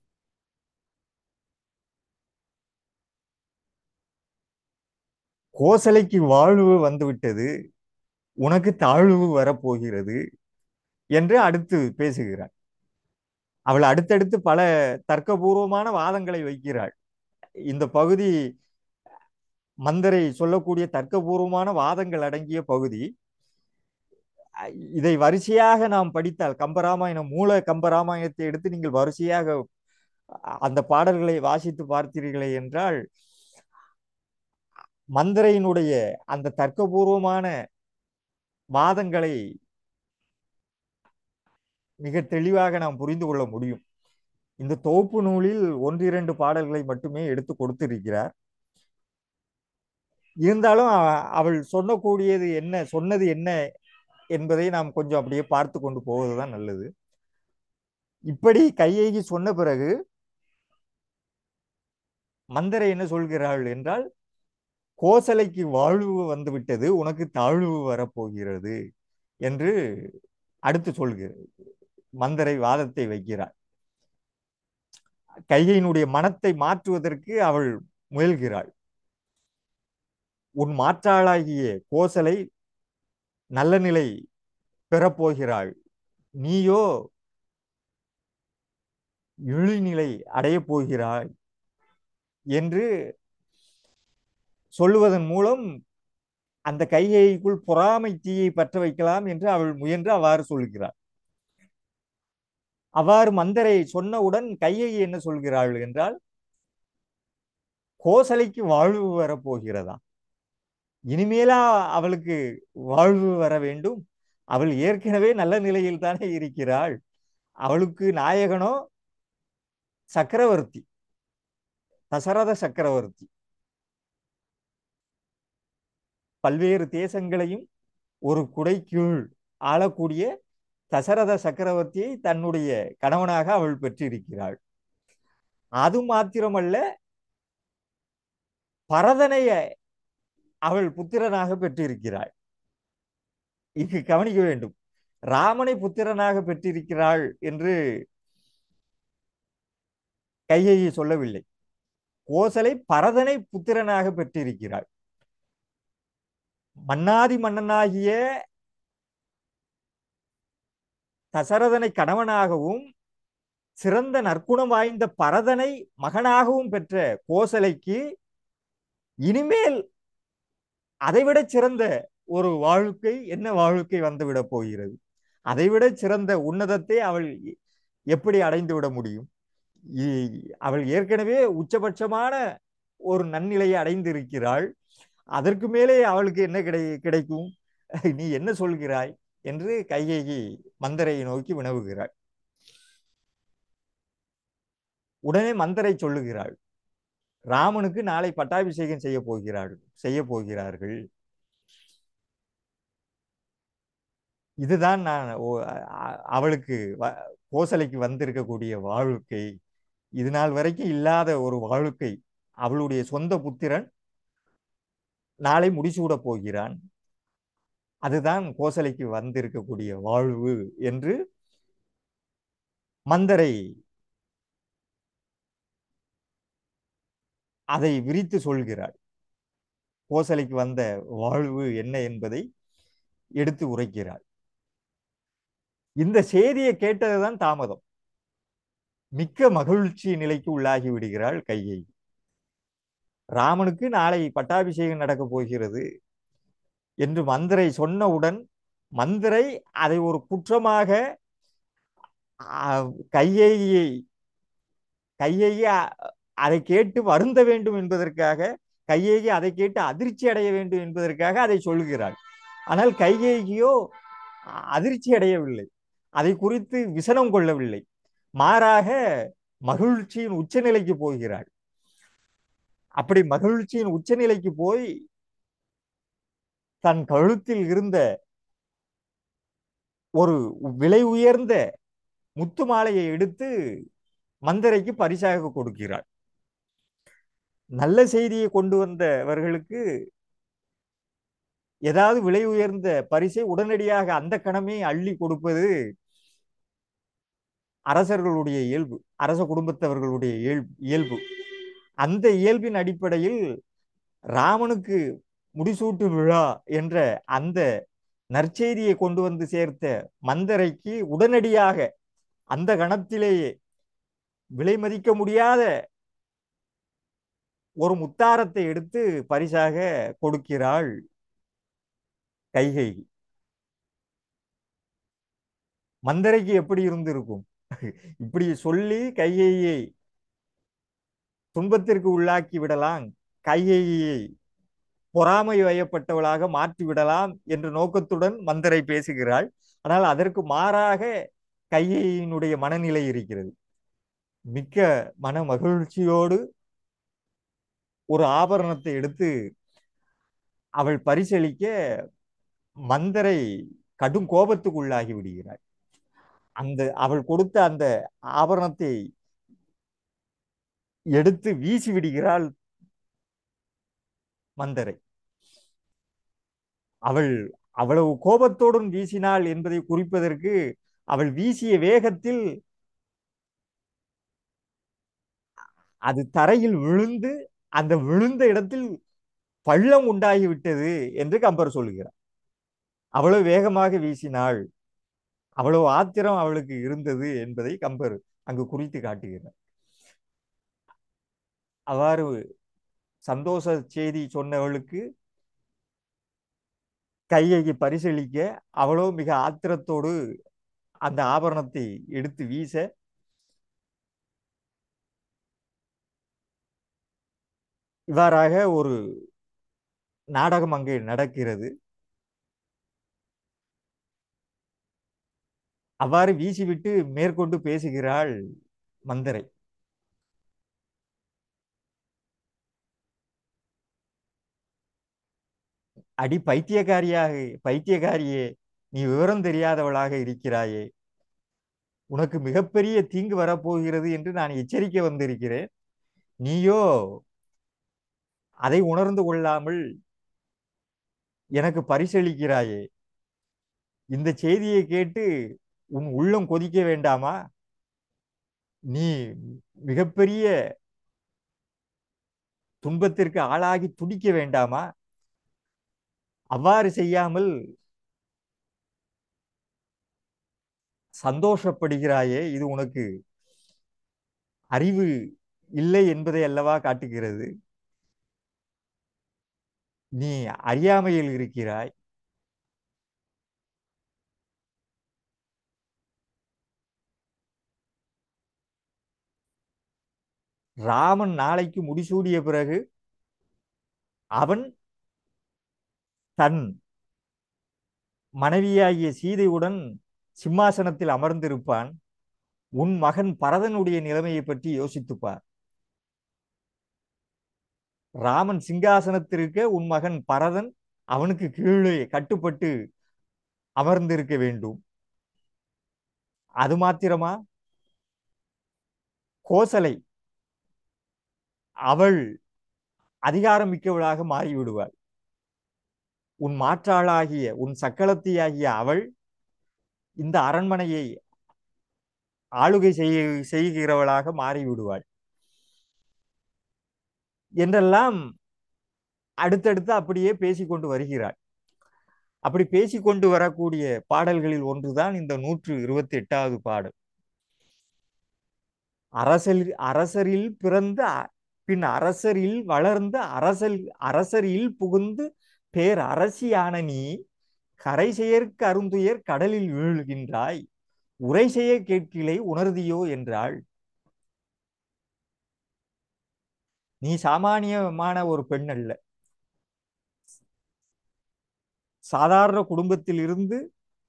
கோசலைக்கு வாழ்வு வந்துவிட்டது உனக்கு தாழ்வு வரப்போகிறது என்று அடுத்து பேசுகிறார் அவள் அடுத்தடுத்து பல தர்க்கபூர்வமான வாதங்களை வைக்கிறாள் இந்த பகுதி மந்தரை சொல்லக்கூடிய தர்க்கபூர்வமான வாதங்கள் அடங்கிய பகுதி இதை வரிசையாக நாம் படித்தால் கம்பராமாயணம் மூல கம்பராமாயணத்தை எடுத்து நீங்கள் வரிசையாக அந்த பாடல்களை வாசித்து பார்த்தீர்களே என்றால் மந்தரையினுடைய அந்த தர்க்கபூர்வமான வாதங்களை மிக தெளிவாக நாம் புரிந்து கொள்ள முடியும் இந்த தொகுப்பு நூலில் ஒன்றிரண்டு பாடல்களை மட்டுமே எடுத்து கொடுத்திருக்கிறார் இருந்தாலும் அ- அவள் சொல்லக்கூடியது என்ன சொன்னது என்ன என்பதை நாம் கொஞ்சம் அப்படியே பார்த்து கொண்டு போவதுதான் நல்லது இப்படி கையேகி சொன்ன பிறகு மந்தரை என்ன சொல்கிறாள் என்றால் கோசலைக்கு வாழ்வு வந்துவிட்டது உனக்கு தாழ்வு வரப்போகிறது என்று அடுத்து சொல்கிறது மந்தரை வாதத்தை வைக்கிறார் கைகையினுடைய மனத்தை மாற்றுவதற்கு அவள் முயல்கிறாள் உன் மாற்றாளாகிய கோசலை நல்ல நிலை பெறப்போகிறாள் நீயோ இழிநிலை அடையப் போகிறாய் என்று சொல்லுவதன் மூலம் அந்த கைகைக்குள் பொறாமை தீயை பற்ற வைக்கலாம் என்று அவள் முயன்று அவ்வாறு சொல்கிறாள் அவ்வாறு மந்தரை சொன்னவுடன் கையை என்ன சொல்கிறாள் என்றால் கோசலைக்கு வாழ்வு வரப்போகிறதா இனிமேலா அவளுக்கு வாழ்வு வர வேண்டும் அவள் ஏற்கனவே நல்ல நிலையில் தானே இருக்கிறாள் அவளுக்கு நாயகனோ சக்கரவர்த்தி தசரத சக்கரவர்த்தி பல்வேறு தேசங்களையும் ஒரு குடைக்குள் ஆளக்கூடிய தசரத சக்கரவர்த்தியை தன்னுடைய கணவனாக அவள் பெற்றிருக்கிறாள் அது மாத்திரமல்ல பரதனைய அவள் புத்திரனாக பெற்றிருக்கிறாள் இங்கு கவனிக்க வேண்டும் ராமனை புத்திரனாக பெற்றிருக்கிறாள் என்று கையை சொல்லவில்லை கோசலை பரதனை புத்திரனாக பெற்றிருக்கிறாள் மன்னாதி மன்னனாகிய தசரதனை கணவனாகவும் சிறந்த நற்குணம் வாய்ந்த பரதனை மகனாகவும் பெற்ற கோசலைக்கு இனிமேல் அதைவிட சிறந்த ஒரு வாழ்க்கை என்ன வாழ்க்கை வந்துவிட போகிறது அதைவிட சிறந்த உன்னதத்தை அவள் எப்படி அடைந்து விட முடியும் இ- அவள் ஏற்கனவே உச்சபட்சமான ஒரு நன்னிலையை அடைந்திருக்கிறாள் அதற்கு மேலே அவளுக்கு என்ன கிடை கிடைக்கும் நீ என்ன சொல்கிறாய் என்று கைகேயி மந்தரையை நோக்கி வினவுகிறாள் உடனே மந்தரை சொல்லுகிறாள் ராமனுக்கு நாளை பட்டாபிஷேகம் செய்ய போகிறாள் செய்ய போகிறார்கள் இதுதான் நான் ஓ- அ- அவளுக்கு வ- கோசலைக்கு வந்திருக்கக்கூடிய வாழ்க்கை இது நாள் வரைக்கும் இல்லாத ஒரு வாழ்க்கை அவளுடைய சொந்த புத்திரன் நாளை முடிசூட போகிறான் அதுதான் கோசலைக்கு வந்திருக்கக்கூடிய வாழ்வு என்று மந்தரை அதை விரித்து சொல்கிறாள் கோசலைக்கு வந்த வாழ்வு என்ன என்பதை எடுத்து உரைக்கிறாள் இந்த செய்தியை கேட்டதுதான் தாமதம் மிக்க மகிழ்ச்சி நிலைக்கு உள்ளாகி விடுகிறாள் கையை ராமனுக்கு நாளை பட்டாபிஷேகம் நடக்க போகிறது என்று மந்திரை சொன்னவுடன் மந்திரை அதை ஒரு குற்றமாக கையையை கையையை அதை கேட்டு வருந்த வேண்டும் என்பதற்காக கையேகி அதை கேட்டு அதிர்ச்சி அடைய வேண்டும் என்பதற்காக அதை சொல்கிறாள் ஆனால் கையேகியோ அதிர்ச்சி அடையவில்லை அதை குறித்து விசனம் கொள்ளவில்லை மாறாக மகிழ்ச்சியின் உச்சநிலைக்கு போகிறாள் அப்படி மகிழ்ச்சியின் உச்சநிலைக்கு போய் தன் கழுத்தில் இருந்த ஒரு விலை உயர்ந்த முத்து மாலையை எடுத்து மந்தரைக்கு பரிசாக கொடுக்கிறாள் நல்ல செய்தியை கொண்டு வந்தவர்களுக்கு ஏதாவது விலை உயர்ந்த பரிசை உடனடியாக அந்த கணமே அள்ளி கொடுப்பது அரசர்களுடைய இயல்பு அரச குடும்பத்தவர்களுடைய இயல்பு அந்த இயல்பின் அடிப்படையில் ராமனுக்கு முடிசூட்டு விழா என்ற அந்த நற்செய்தியை கொண்டு வந்து சேர்த்த மந்தரைக்கு உடனடியாக அந்த கணத்திலேயே விலை மதிக்க முடியாத ஒரு முத்தாரத்தை எடுத்து பரிசாக கொடுக்கிறாள் கைகை மந்தரைக்கு எப்படி இருந்திருக்கும் இப்படி சொல்லி கைகையை துன்பத்திற்கு உள்ளாக்கி விடலாம் கைகையை பொறாமை வயப்பட்டவளாக மாற்றி விடலாம் என்ற நோக்கத்துடன் மந்தரை பேசுகிறாள் ஆனால் அதற்கு மாறாக கையினுடைய மனநிலை இருக்கிறது மிக்க மன மகிழ்ச்சியோடு ஒரு ஆபரணத்தை எடுத்து அவள் பரிசளிக்க மந்தரை கடும் கோபத்துக்குள்ளாகி விடுகிறாள் அந்த அவள் கொடுத்த அந்த ஆபரணத்தை எடுத்து வீசி விடுகிறாள் மந்தரை அவள் அவ்வளவு கோபத்தோடும் வீசினாள் என்பதை குறிப்பதற்கு அவள் வீசிய வேகத்தில் அது தரையில் விழுந்து அந்த விழுந்த இடத்தில் பள்ளம் உண்டாகிவிட்டது என்று கம்பர் சொல்கிறார் அவ்வளவு வேகமாக வீசினாள் அவ்வளவு ஆத்திரம் அவளுக்கு இருந்தது என்பதை கம்பர் அங்கு குறித்து காட்டுகிறார் அவ்வாறு சந்தோஷ செய்தி சொன்னவளுக்கு கையை பரிசளிக்க அவளோ மிக ஆத்திரத்தோடு அந்த ஆபரணத்தை எடுத்து வீச இவ்வாறாக ஒரு நாடகம் அங்கே நடக்கிறது அவ்வாறு வீசிவிட்டு மேற்கொண்டு பேசுகிறாள் மந்தரை அடி பைத்தியக்காரியாக பைத்தியக்காரியே நீ விவரம் தெரியாதவளாக இருக்கிறாயே உனக்கு மிகப்பெரிய தீங்கு வரப்போகிறது என்று நான் எச்சரிக்கை வந்திருக்கிறேன் நீயோ அதை உணர்ந்து கொள்ளாமல் எனக்கு பரிசளிக்கிறாயே இந்த செய்தியை கேட்டு உன் உள்ளம் கொதிக்க வேண்டாமா நீ மிகப்பெரிய துன்பத்திற்கு ஆளாகி துடிக்க வேண்டாமா அவ்வாறு செய்யாமல் சந்தோஷப்படுகிறாயே இது உனக்கு அறிவு இல்லை என்பதை அல்லவா காட்டுகிறது நீ அறியாமையில் இருக்கிறாய் ராமன் நாளைக்கு முடிசூடிய பிறகு அவன் தன் மனைவியாகிய சீதையுடன் சிம்மாசனத்தில் அமர்ந்திருப்பான் உன் மகன் பரதனுடைய நிலைமையை பற்றி யோசித்துப்பார் ராமன் சிங்காசனத்திற்க உன் மகன் பரதன் அவனுக்கு கீழே கட்டுப்பட்டு அமர்ந்திருக்க வேண்டும் அது மாத்திரமா கோசலை அவள் அதிகாரம் மிக்கவளாக மாறிவிடுவாள் உன் மாற்றாளாகிய உன் சக்களத்தியாகிய அவள் இந்த அரண்மனையை ஆளுகை செய்ய செய்கிறவளாக மாறிவிடுவாள் என்றெல்லாம் அடுத்தடுத்து அப்படியே பேசிக்கொண்டு வருகிறாள் அப்படி பேசிக்கொண்டு வரக்கூடிய பாடல்களில் ஒன்றுதான் இந்த நூற்று இருபத்தி எட்டாவது பாடல் அரசரில் அரசரில் பிறந்த அ- பின் அரசரில் வளர்ந்த அரசல் அரசரில் புகுந்து பேர் அரசியான நீ கரை செயற்கு அருந்துயர் கடலில் வீழ்கின்றாய் உரை செய்ய கேட்கிலை உணர்தியோ என்றாள் நீ சாமானியமான ஒரு பெண் அல்ல சாதாரண குடும்பத்தில் இருந்து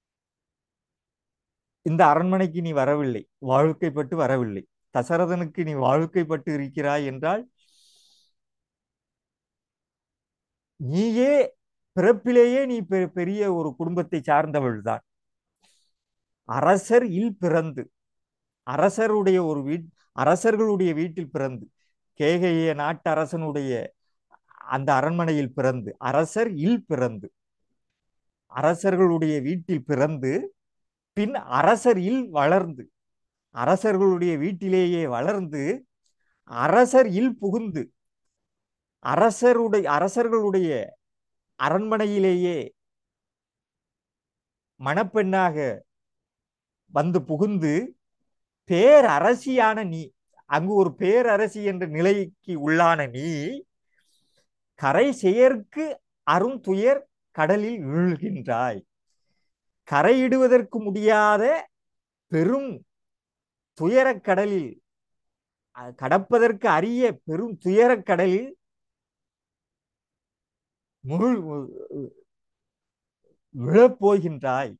இந்த அரண்மனைக்கு நீ வரவில்லை வாழ்க்கைப்பட்டு வரவில்லை தசரதனுக்கு நீ வாழ்க்கைப்பட்டு இருக்கிறாய் என்றால் நீயே பிறப்பிலேயே நீ பெ- பெரிய ஒரு குடும்பத்தை சார்ந்தவள் தான் அரசர் இல் பிறந்து அரசருடைய ஒரு வீட் அரசர்களுடைய வீட்டில் பிறந்து கேகைய நாட்டு அரசனுடைய அந்த அரண்மனையில் பிறந்து அரசர் இல் பிறந்து அரசர்களுடைய வீட்டில் பிறந்து பின் அரசர் இல் வளர்ந்து அரசர்களுடைய வீட்டிலேயே வளர்ந்து அரசர் இல் புகுந்து அரசருடைய அரசர்களுடைய அரண்மனையிலேயே மணப்பெண்ணாக வந்து புகுந்து பேரரசியான நீ அங்கு ஒரு பேரரசி என்ற நிலைக்கு உள்ளான நீ கரை செயற்கு அருந்துயர் கடலில் வீழ்கின்றாய் கரையிடுவதற்கு முடியாத பெரும் துயரக் கடலில் அஹ், கடப்பதற்கு அரிய பெரும் துயரக் கடலில் முழு விழப்போகின்றாய்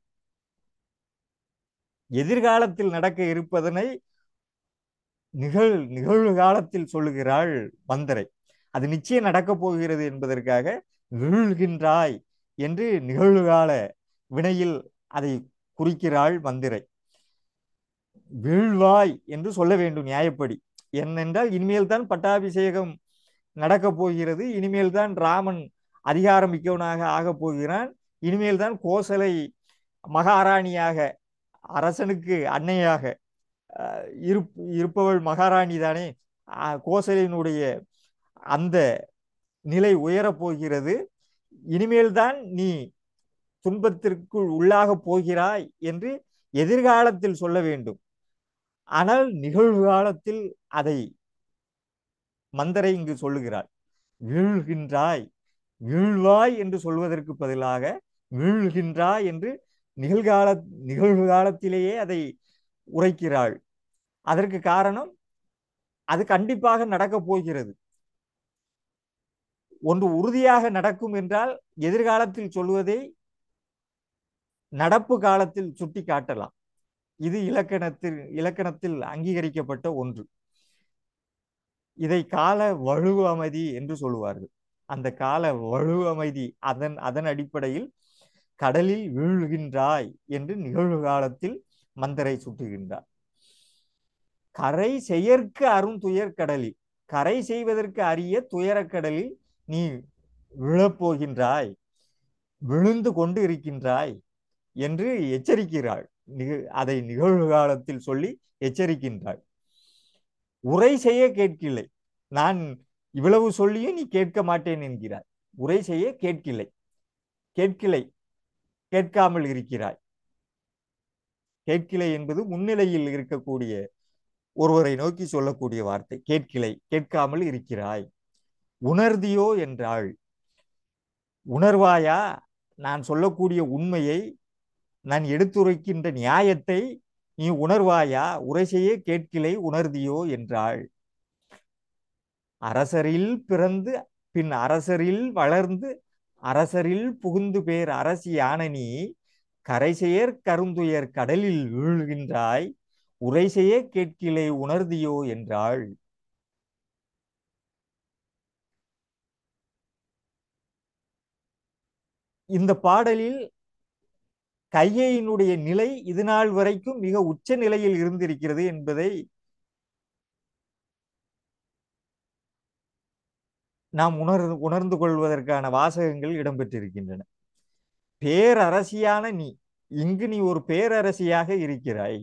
எதிர்காலத்தில் நடக்க இருப்பதனை நிகழ் நிகழ்காலத்தில் சொல்லுகிறாள் மந்தரை அது நிச்சயம் நடக்கப் போகிறது என்பதற்காக வீழ்கின்றாய் என்று நிகழ்கால வினையில் அதை குறிக்கிறாள் மந்திரை வீழ்வாய் என்று சொல்ல வேண்டும் நியாயப்படி என்னென்றால் இனிமேல் தான் பட்டாபிஷேகம் நடக்கப் போகிறது இனிமேல் தான் ராமன் அதிகாரம் மிக்கவனாக ஆகப் போகிறான் இனிமேல் தான் கோசலை மகாராணியாக அரசனுக்கு அன்னையாக அஹ், இருப் இருப்பவள் மகாராணி தானே அஹ், கோசலையினுடைய அந்த நிலை உயரப் போகிறது இனிமேல் தான் நீ துன்பத்திற்குள் உள்ளாகப் போகிறாய் என்று எதிர்காலத்தில் சொல்ல வேண்டும் ஆனால் நிகழ்காலத்தில் அதை மந்தரை இங்கு சொல்லுகிறாள் வீழ்கின்றாய் வீழ்வாய் என்று சொல்வதற்கு பதிலாக வீழ்கின்றாய் என்று நிகழ்கால நிகழ்காலத்திலேயே அதை உரைக்கிறாள் அதற்கு காரணம் அது கண்டிப்பாக நடக்கப் போகிறது ஒன்று உறுதியாக நடக்கும் என்றால் எதிர்காலத்தில் சொல்வதை நடப்பு காலத்தில் சுட்டி காட்டலாம் இது இலக்கணத்தில் இலக்கணத்தில் அங்கீகரிக்கப்பட்ட ஒன்று இதை கால வழுவு அமைதி என்று சொல்லுவார்கள் அந்த கால வழுவு அமைதி அதன் அதன் அடிப்படையில் கடலில் வீழ்கின்றாய் என்று நிகழ்காலத்தில் மந்தரை சுட்டுகின்றார் கரை செயற்கு அரும் துயர் கடலில் கரை செய்வதற்கு அரிய துயரக் கடலில் நீ விழப்போகின்றாய் விழுந்து கொண்டு இருக்கின்றாய் என்று எச்சரிக்கிறாள் நிக- அதை நிகழ்காலத்தில் சொல்லி எச்சரிக்கின்றாள் உரை செய்ய கேட்கில்லை நான் இவ்வளவு சொல்லியும் நீ கேட்க மாட்டேன் என்கிறாய் உரை செய்ய கேட்கில்லை கேட்கிலை கேட்காமல் இருக்கிறாய் கேட்கிலை என்பது முன்னிலையில் இருக்கக்கூடிய ஒருவரை நோக்கி சொல்லக்கூடிய வார்த்தை கேட்கிலை கேட்காமல் இருக்கிறாய் உணர்தியோ என்றாள் உணர்வாயா நான் சொல்லக்கூடிய உண்மையை நான் எடுத்துரைக்கின்ற நியாயத்தை நீ உணர்வாயா உரை செய்ய கேட்கிலை உணர்தியோ என்றாள் அரசரில் பிறந்து பின் அரசரில் வளர்ந்து அரசரில் புகுந்து பேர் அரசியான நீ கரை செயற் கருந்துயர் கடலில் வீழ்கின்றாய் உரை செய்ய கேட்கிலை உணர்தியோ என்றாள் இந்த பாடலில் கையையினுடைய நிலை இது நாள் வரைக்கும் மிக உச்ச நிலையில் இருந்திருக்கிறது என்பதை நாம் உணர் உணர்ந்து கொள்வதற்கான வாசகங்கள் இடம்பெற்றிருக்கின்றன பேரரசியான நீ இங்கு நீ ஒரு பேரரசியாக இருக்கிறாய்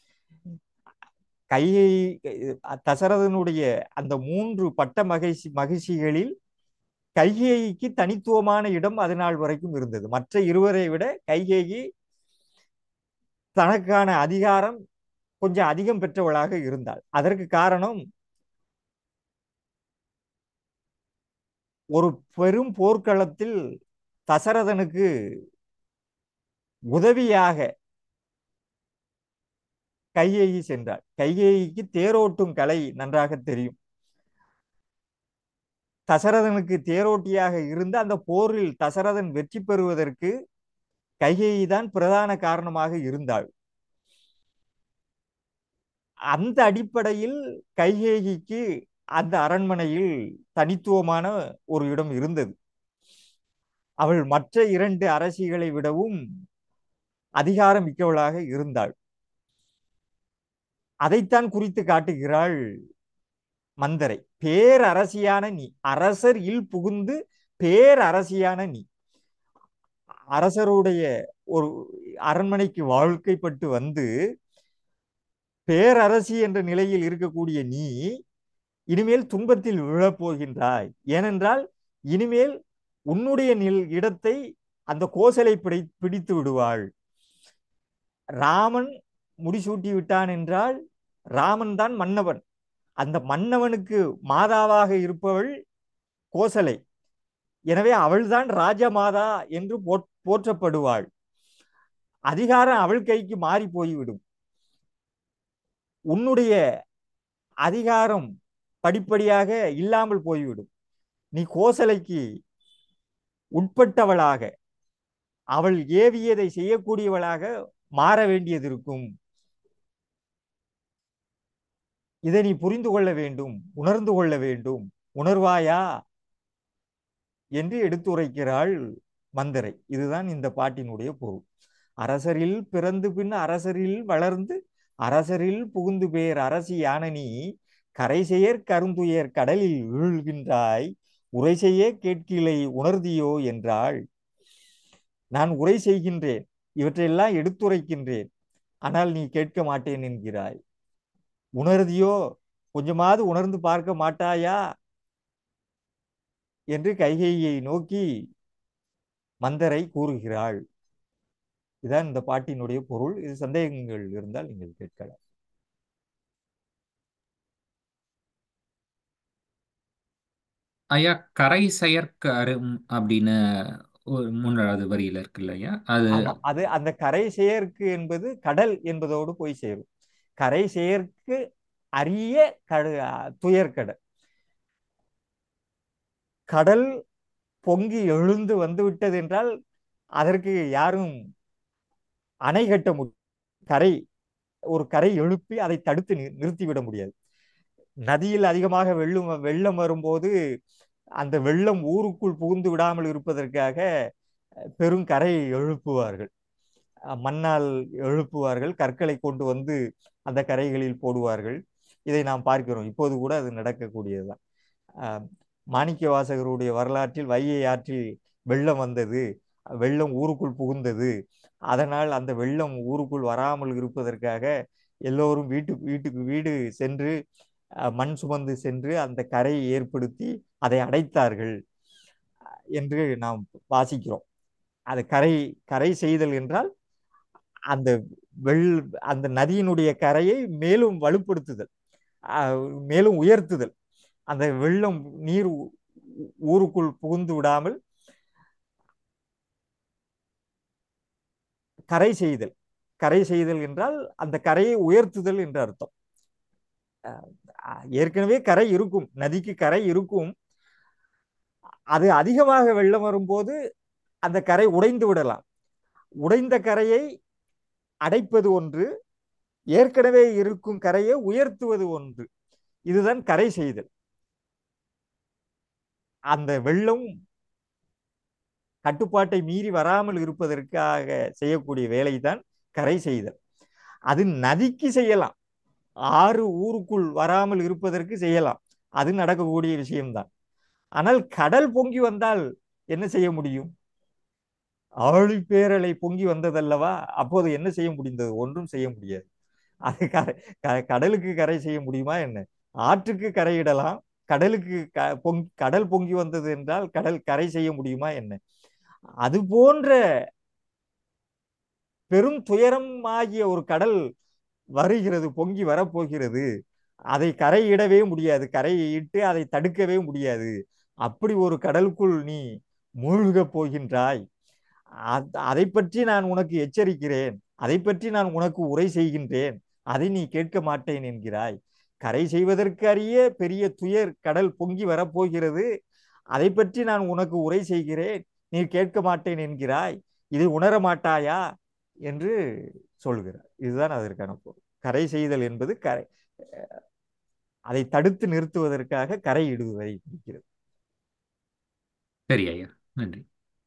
கையை தசரதனுடைய அந்த மூன்று பட்ட மகிழ்ச்சி மகிழ்ச்சிகளில் கைகேயிக்கு தனித்துவமான இடம் அது நாள் வரைக்கும் இருந்தது மற்ற இருவரை விட கைகேயி தனக்கான அதிகாரம் கொஞ்சம் அதிகம் பெற்றவளாக இருந்தாள் அதற்கு காரணம் ஒரு பெரும் போர்க்களத்தில் தசரதனுக்கு உதவியாக கையேயி சென்றாள் கையேயிக்கு தேரோட்டும் கலை நன்றாக தெரியும் தசரதனுக்கு தேரோட்டியாக இருந்த அந்த போரில் தசரதன் வெற்றி பெறுவதற்கு கைகேயி தான் பிரதான காரணமாக இருந்தாள் அந்த அடிப்படையில் கைகேயிக்கு அந்த அரண்மனையில் தனித்துவமான ஒரு இடம் இருந்தது அவள் மற்ற இரண்டு அரசிகளை விடவும் அதிகாரம் மிக்கவளாக இருந்தாள் அதைத்தான் குறித்து காட்டுகிறாள் மந்தரை பேரரசியான நீ அரசர் இல் புகுந்து பேரரசியான நீ அரசருடைய ஒரு அரண்மனைக்கு வாழ்க்கைப்பட்டு வந்து பேரரசி என்ற நிலையில் இருக்கக்கூடிய நீ இனிமேல் துன்பத்தில் விழப்போகின்றாய் ஏனென்றால் இனிமேல் உன்னுடைய நில் இடத்தை அந்த கோசலை பிடி பிடித்து விடுவாள் ராமன் முடிசூட்டி விட்டான் என்றால் ராமன் தான் மன்னவன் அந்த மன்னவனுக்கு மாதாவாக இருப்பவள் கோசலை எனவே அவள்தான் ராஜமாதா என்று போற்றப்படுவாள் அதிகாரம் அவள் கைக்கு மாறி போய்விடும் உன்னுடைய அதிகாரம் படிப்படியாக இல்லாமல் போய்விடும் நீ கோசலைக்கு உட்பட்டவளாக அவள் ஏவியதை செய்யக்கூடியவளாக மாற வேண்டியது இருக்கும் இதை நீ புரிந்து கொள்ள வேண்டும் உணர்ந்து கொள்ள வேண்டும் உணர்வாயா என்று எடுத்துரைக்கிறாள் மந்தரை இதுதான் இந்த பாட்டினுடைய பொருள் அரசரில் பிறந்து பின் அரசரில் வளர்ந்து அரசரில் புகுந்து பேர் அரசி யானனி கரை செயற் கருந்துயர் கடலில் வீழ்கின்றாய் உரை செய்ய கேட்கிலை உணர்தியோ என்றாள் நான் உரை செய்கின்றேன் இவற்றையெல்லாம் எடுத்துரைக்கின்றேன் ஆனால் நீ கேட்க மாட்டேன் என்கிறாய் உணர்தியோ கொஞ்சமாவது உணர்ந்து பார்க்க மாட்டாயா என்று கைகையை நோக்கி மந்தரை கூறுகிறாள் இதான் இந்த பாட்டினுடைய பொருள் இது சந்தேகங்கள் இருந்தால் நீங்கள் கேட்கலாம் ஐயா கரை செயற்கு அரும் அப்படின்னு ஒரு மூன்றாவது வரியில இருக்கு இல்லையா அது ஆமா அது அந்த கரை செயற்கு என்பது கடல் என்பதோடு போய் சேரும் கரை செயற்கு அரிய கடு துயர்கடல் கடல் பொங்கி எழுந்து வந்து விட்டது என்றால் அதற்கு யாரும் அணை கட்ட முடியும் கரை ஒரு கரை எழுப்பி அதை தடுத்து நிறுத்திவிட முடியாது நதியில் அதிகமாக வெள்ளம் வெள்ளம் வரும்போது அந்த வெள்ளம் ஊருக்குள் புகுந்து விடாமல் இருப்பதற்காக பெருங்கரை எழுப்புவார்கள் மண்ணால் எழுப்புவார்கள் கற்களை கொண்டு வந்து அந்த கரைகளில் போடுவார்கள் இதை நாம் பார்க்கிறோம் இப்போது கூட அது நடக்கக்கூடியதுதான் மாணிக்க வாசகருடைய வரலாற்றில் வைகை ஆற்றில் வெள்ளம் வந்தது வெள்ளம் ஊருக்குள் புகுந்தது அதனால் அந்த வெள்ளம் ஊருக்குள் வராமல் இருப்பதற்காக எல்லோரும் வீட்டுக்கு வீட்டுக்கு வீடு சென்று மண் சுமந்து சென்று அந்த கரையை ஏற்படுத்தி அதை அடைத்தார்கள் என்று நாம் வாசிக்கிறோம் அது கரை கரை செய்தல் என்றால் அந்த வெள் அந்த நதியினுடைய கரையை மேலும் வலுப்படுத்துதல் மேலும் உயர்த்துதல் அந்த வெள்ளம் நீர் ஊருக்குள் புகுந்து விடாமல் கரை செய்தல் கரை செய்தல் என்றால் அந்த கரையை உயர்த்துதல் என்று அர்த்தம் ஏற்கனவே கரை இருக்கும் நதிக்கு கரை இருக்கும் அது அதிகமாக வெள்ளம் வரும்போது அந்த கரை உடைந்து விடலாம் உடைந்த கரையை அடைப்பது ஒன்று ஏற்கனவே இருக்கும் கரையை உயர்த்துவது ஒன்று இதுதான் கரை செய்தல் அந்த வெள்ளம் கட்டுப்பாட்டை மீறி வராமல் இருப்பதற்காக செய்யக்கூடிய வேலைதான் கரை செய்தல் அது நதிக்கு செய்யலாம் ஆறு ஊருக்குள் வராமல் இருப்பதற்கு செய்யலாம் அது நடக்கக்கூடிய விஷயம்தான் ஆனால் கடல் பொங்கி வந்தால் என்ன செய்ய முடியும் ஆழிப்பேரலை பொங்கி வந்ததல்லவா அப்போது என்ன செய்ய முடிந்தது ஒன்றும் செய்ய முடியாது அது கரை க- கடலுக்கு கரை செய்ய முடியுமா என்ன ஆற்றுக்கு கரையிடலாம் கடலுக்கு க பொங் கடல் பொங்கி வந்தது என்றால் கடல் கரை செய்ய முடியுமா என்ன அது போன்ற பெரும் துயரம் ஆகிய ஒரு கடல் வருகிறது பொங்கி வரப்போகிறது அதை கரையிடவே முடியாது கரையை இட்டு அதை தடுக்கவே முடியாது அப்படி ஒரு கடலுக்குள் நீ மூழ்கப் போகின்றாய் அத்- அதை பற்றி நான் உனக்கு எச்சரிக்கிறேன் அதை பற்றி நான் உனக்கு உரை செய்கின்றேன் அதை நீ கேட்க மாட்டேன் என்கிறாய் கரை செய்வதற்கு அறிய பெரிய துயர் கடல் பொங்கி வரப்போகிறது அதை பற்றி நான் உனக்கு உரை செய்கிறேன் நீ கேட்க மாட்டேன் என்கிறாய் இதை உணர மாட்டாயா என்று சொல்கிறார் இதுதான் அதற்கான பொருள் கரை செய்தல் என்பது கரை அதை தடுத்து நிறுத்துவதற்காக கரை இடுவதை குறிக்கிறது சரி ஐயா நன்றி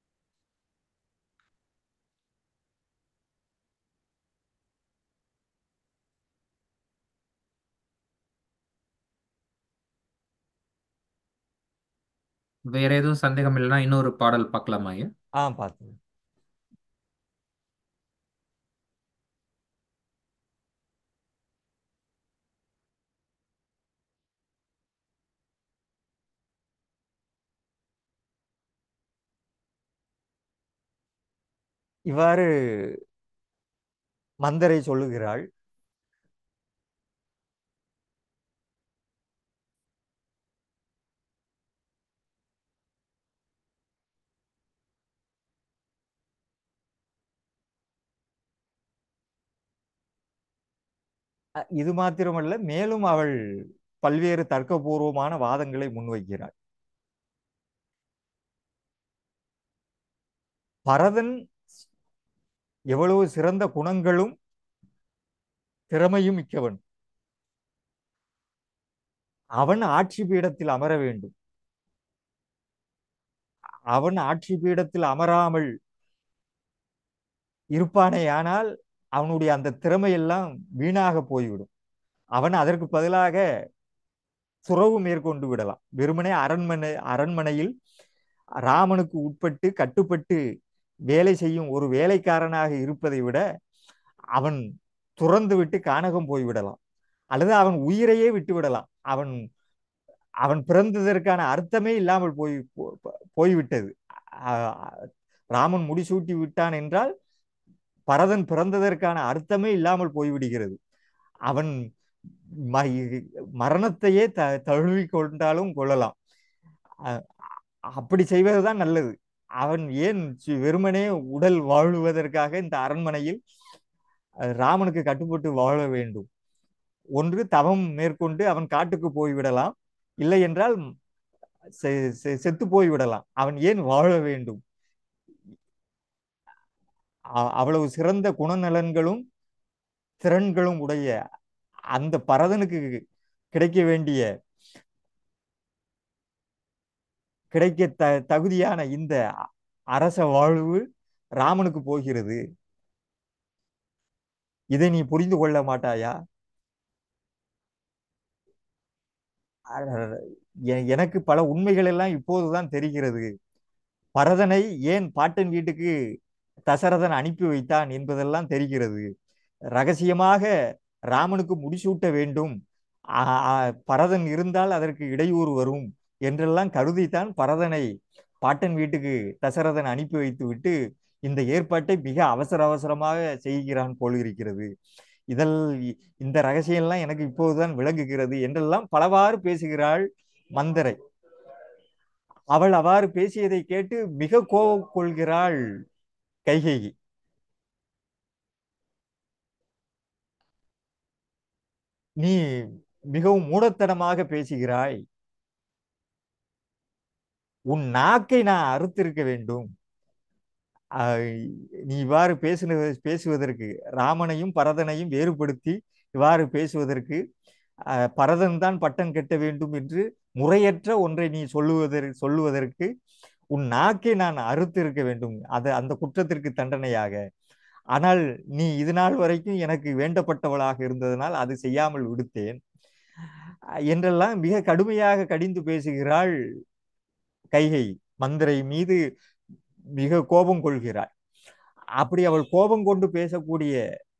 வேற எதுவும் சந்தேகம் இல்லைன்னா இன்னொரு பாடல் பார்க்கலாமா ஐயா ஆ பார்த்தேன் இவ்வாறு மந்தரை சொல்லுகிறாள் அ, இது மாத்திரமல்ல மேலும் அவள் பல்வேறு தர்க்கபூர்வமான வாதங்களை முன்வைக்கிறாள் பரதன் எவ்வளவு சிறந்த குணங்களும் திறமையும் மிக்கவன் அவன் ஆட்சி பீடத்தில் அமர வேண்டும் அவன் ஆட்சி பீடத்தில் அமராமல் இருப்பானேயானால் அவனுடைய அந்த திறமையெல்லாம் வீணாக போய்விடும் அவன் அதற்கு பதிலாக துறவு மேற்கொண்டு விடலாம் வெறுமனே அரண்மனை அரண்மனையில் ராமனுக்கு உட்பட்டு கட்டுப்பட்டு வேலை செய்யும் ஒரு வேலைக்காரனாக இருப்பதை விட அவன் துறந்து விட்டு கானகம் போய்விடலாம் அல்லது அவன் உயிரையே விட்டு விடலாம் அவன் அவன் பிறந்ததற்கான அர்த்தமே இல்லாமல் போய் போ- போ- போய்விட்டது அ- ராமன் முடிசூட்டி விட்டான் என்றால் பரதன் பிறந்ததற்கான அர்த்தமே இல்லாமல் போய்விடுகிறது அவன் ம- மரணத்தையே த தழுவி கொண்டாலும் கொள்ளலாம் அ- அப்படி செய்வதுதான் நல்லது அவன் ஏன் சி- வெறுமனே உடல் வாழுவதற்காக இந்த அரண்மனையில் அஹ், ராமனுக்கு கட்டுப்பட்டு வாழ வேண்டும் ஒன்று தவம் மேற்கொண்டு அவன் காட்டுக்கு போய்விடலாம் இல்லை என்றால் செ- செ- செத்து போய்விடலாம் அவன் ஏன் வாழ வேண்டும் அ- அவ்வளவு சிறந்த குணநலன்களும் திறன்களும் உடைய அந்த பரதனுக்கு கிடைக்க வேண்டிய கிடைக்க த தகுதியான இந்த அ- அரச வாழ்வு ராமனுக்கு போகிறது இதை நீ புரிந்து கொள்ள மாட்டாயா அ- எ- எனக்கு பல உண்மைகள் எல்லாம் இப்போதுதான் தெரிகிறது பரதனை ஏன் பாட்டன் வீட்டுக்கு தசரதன் அனுப்பி வைத்தான் என்பதெல்லாம் தெரிகிறது ரகசியமாக ராமனுக்கு முடிசூட்ட வேண்டும் ஆ- ஆ- பரதன் இருந்தால் அதற்கு இடையூறு வரும் என்றெல்லாம் கருதித்தான் பரதனை பாட்டன் வீட்டுக்கு தசரதன் அனுப்பி வைத்து விட்டு இந்த ஏற்பாட்டை மிக அவசர அவசரமாக செய்கிறான் போல் இருக்கிறது இதல் இந்த ரகசியம்லாம் எனக்கு இப்போதுதான் விளங்குகிறது என்றெல்லாம் பலவாறு பேசுகிறாள் மந்தரை அவள் அவ்வாறு பேசியதை கேட்டு மிக கோபம் கொள்கிறாள் கைகேயி நீ மிகவும் மூடத்தனமாக பேசுகிறாய் உன் நாக்கை நான் அறுத்திருக்க வேண்டும் ஆஹ் நீ இவ்வாறு பேசின பேசுவதற்கு ராமனையும் பரதனையும் வேறுபடுத்தி இவ்வாறு பேசுவதற்கு ஆஹ் பரதன் தான் பட்டம் கட்ட வேண்டும் என்று முறையற்ற ஒன்றை நீ சொல்லுவதற்கு சொல்லுவதற்கு உன் நாக்கை நான் அறுத்து இருக்க வேண்டும் அது அந்த குற்றத்திற்கு தண்டனையாக ஆனால் நீ இது நாள் வரைக்கும் எனக்கு வேண்டப்பட்டவளாக இருந்ததனால் அது செய்யாமல் விடுத்தேன் என்றெல்லாம் மிக கடுமையாக கடிந்து பேசுகிறாள் கைகை மந்திரை மீது மிக கோபம் கொள்கிறாள் அப்படி அவள் கோபம் கொண்டு பேசக்கூடிய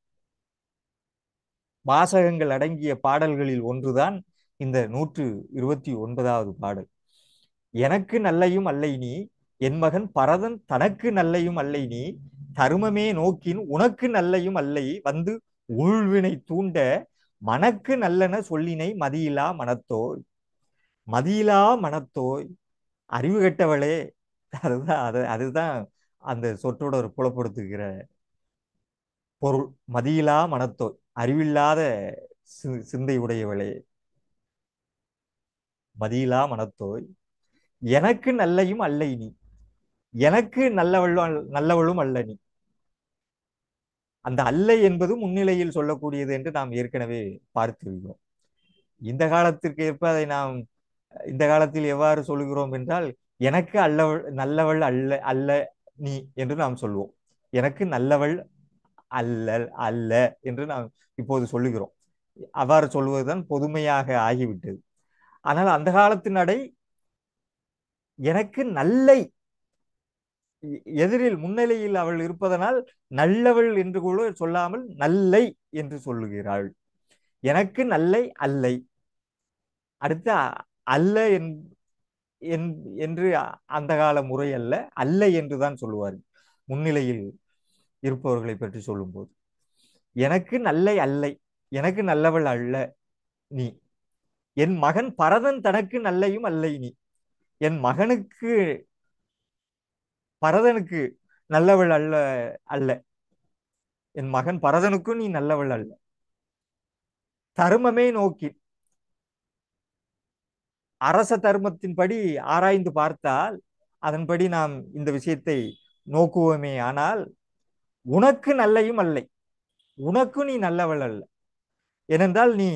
வாசகங்கள் அடங்கிய பாடல்களில் ஒன்றுதான் இந்த நூற்று இருபத்தி ஒன்பதாவது பாடல் எனக்கு நல்லையும் அல்லை நீ என் மகன் பரதன் தனக்கு நல்லையும் அல்லை நீ தருமமே நோக்கின் உனக்கு நல்லையும் அல்லை வந்து உள்வினை தூண்ட மனக்கு நல்லன சொல்லினை மதியிலா மனத்தோய் மதியிலா மனத்தோய் அறிவு கெட்டவளே அதுதான் அது அதுதான் அந்த சொற்றொடர் புலப்படுத்துகிற பொருள் மதியிலா மனத்தோய் அறிவில்லாத சி- சிந்தை உடையவளே மதியிலா மனத்தோய் எனக்கு நல்லையும் அல்லை நீ எனக்கு நல்லவளும் அல்ல- நல்லவளும் அல்ல நீ அந்த அல்ல என்பது முன்னிலையில் சொல்லக்கூடியது என்று நாம் ஏற்கனவே பார்த்திருக்கிறோம் இந்த காலத்திற்கு ஏற்ப அதை நாம் இந்த காலத்தில் எவ்வாறு சொல்லுகிறோம் என்றால் எனக்கு அல்லவள் நல்லவள் அல்ல அல்ல நீ என்று நாம் சொல்லுவோம் எனக்கு நல்லவள் அல்ல அல்ல என்று நாம் இப்போது சொல்லுகிறோம் அவ்வாறு சொல்வதுதான் பொதுமையாக ஆகிவிட்டது ஆனால் அந்த காலத்து நடை எனக்கு நல்லை எ- எதிரில் முன்னிலையில் அவள் இருப்பதனால் நல்லவள் என்று கூட சொல்லாமல் நல்லை என்று சொல்லுகிறாள் எனக்கு நல்லை அல்லை அடுத்து அ- அல்ல என் என்- என்று அந்த கால முறை அல்ல அல்ல என்றுதான் சொல்லுவார்கள் முன்னிலையில் இருப்பவர்களை பற்றி சொல்லும்போது எனக்கு நல்லை அல்லை எனக்கு நல்லவள் அல்ல நீ என் மகன் பரதன் தனக்கு நல்லையும் அல்லை நீ என் மகனுக்கு பரதனுக்கு நல்லவள் அல்ல அல்ல என் மகன் பரதனுக்கும் நீ நல்லவள் அல்ல தருமமே நோக்கி அரச தர்மத்தின்படி ஆராய்ந்து பார்த்தால் அதன்படி நாம் இந்த விஷயத்தை நோக்குவோமே ஆனால் உனக்கு நல்லையும் அல்லை உனக்கு நீ நல்லவள் அல்ல ஏனென்றால் நீ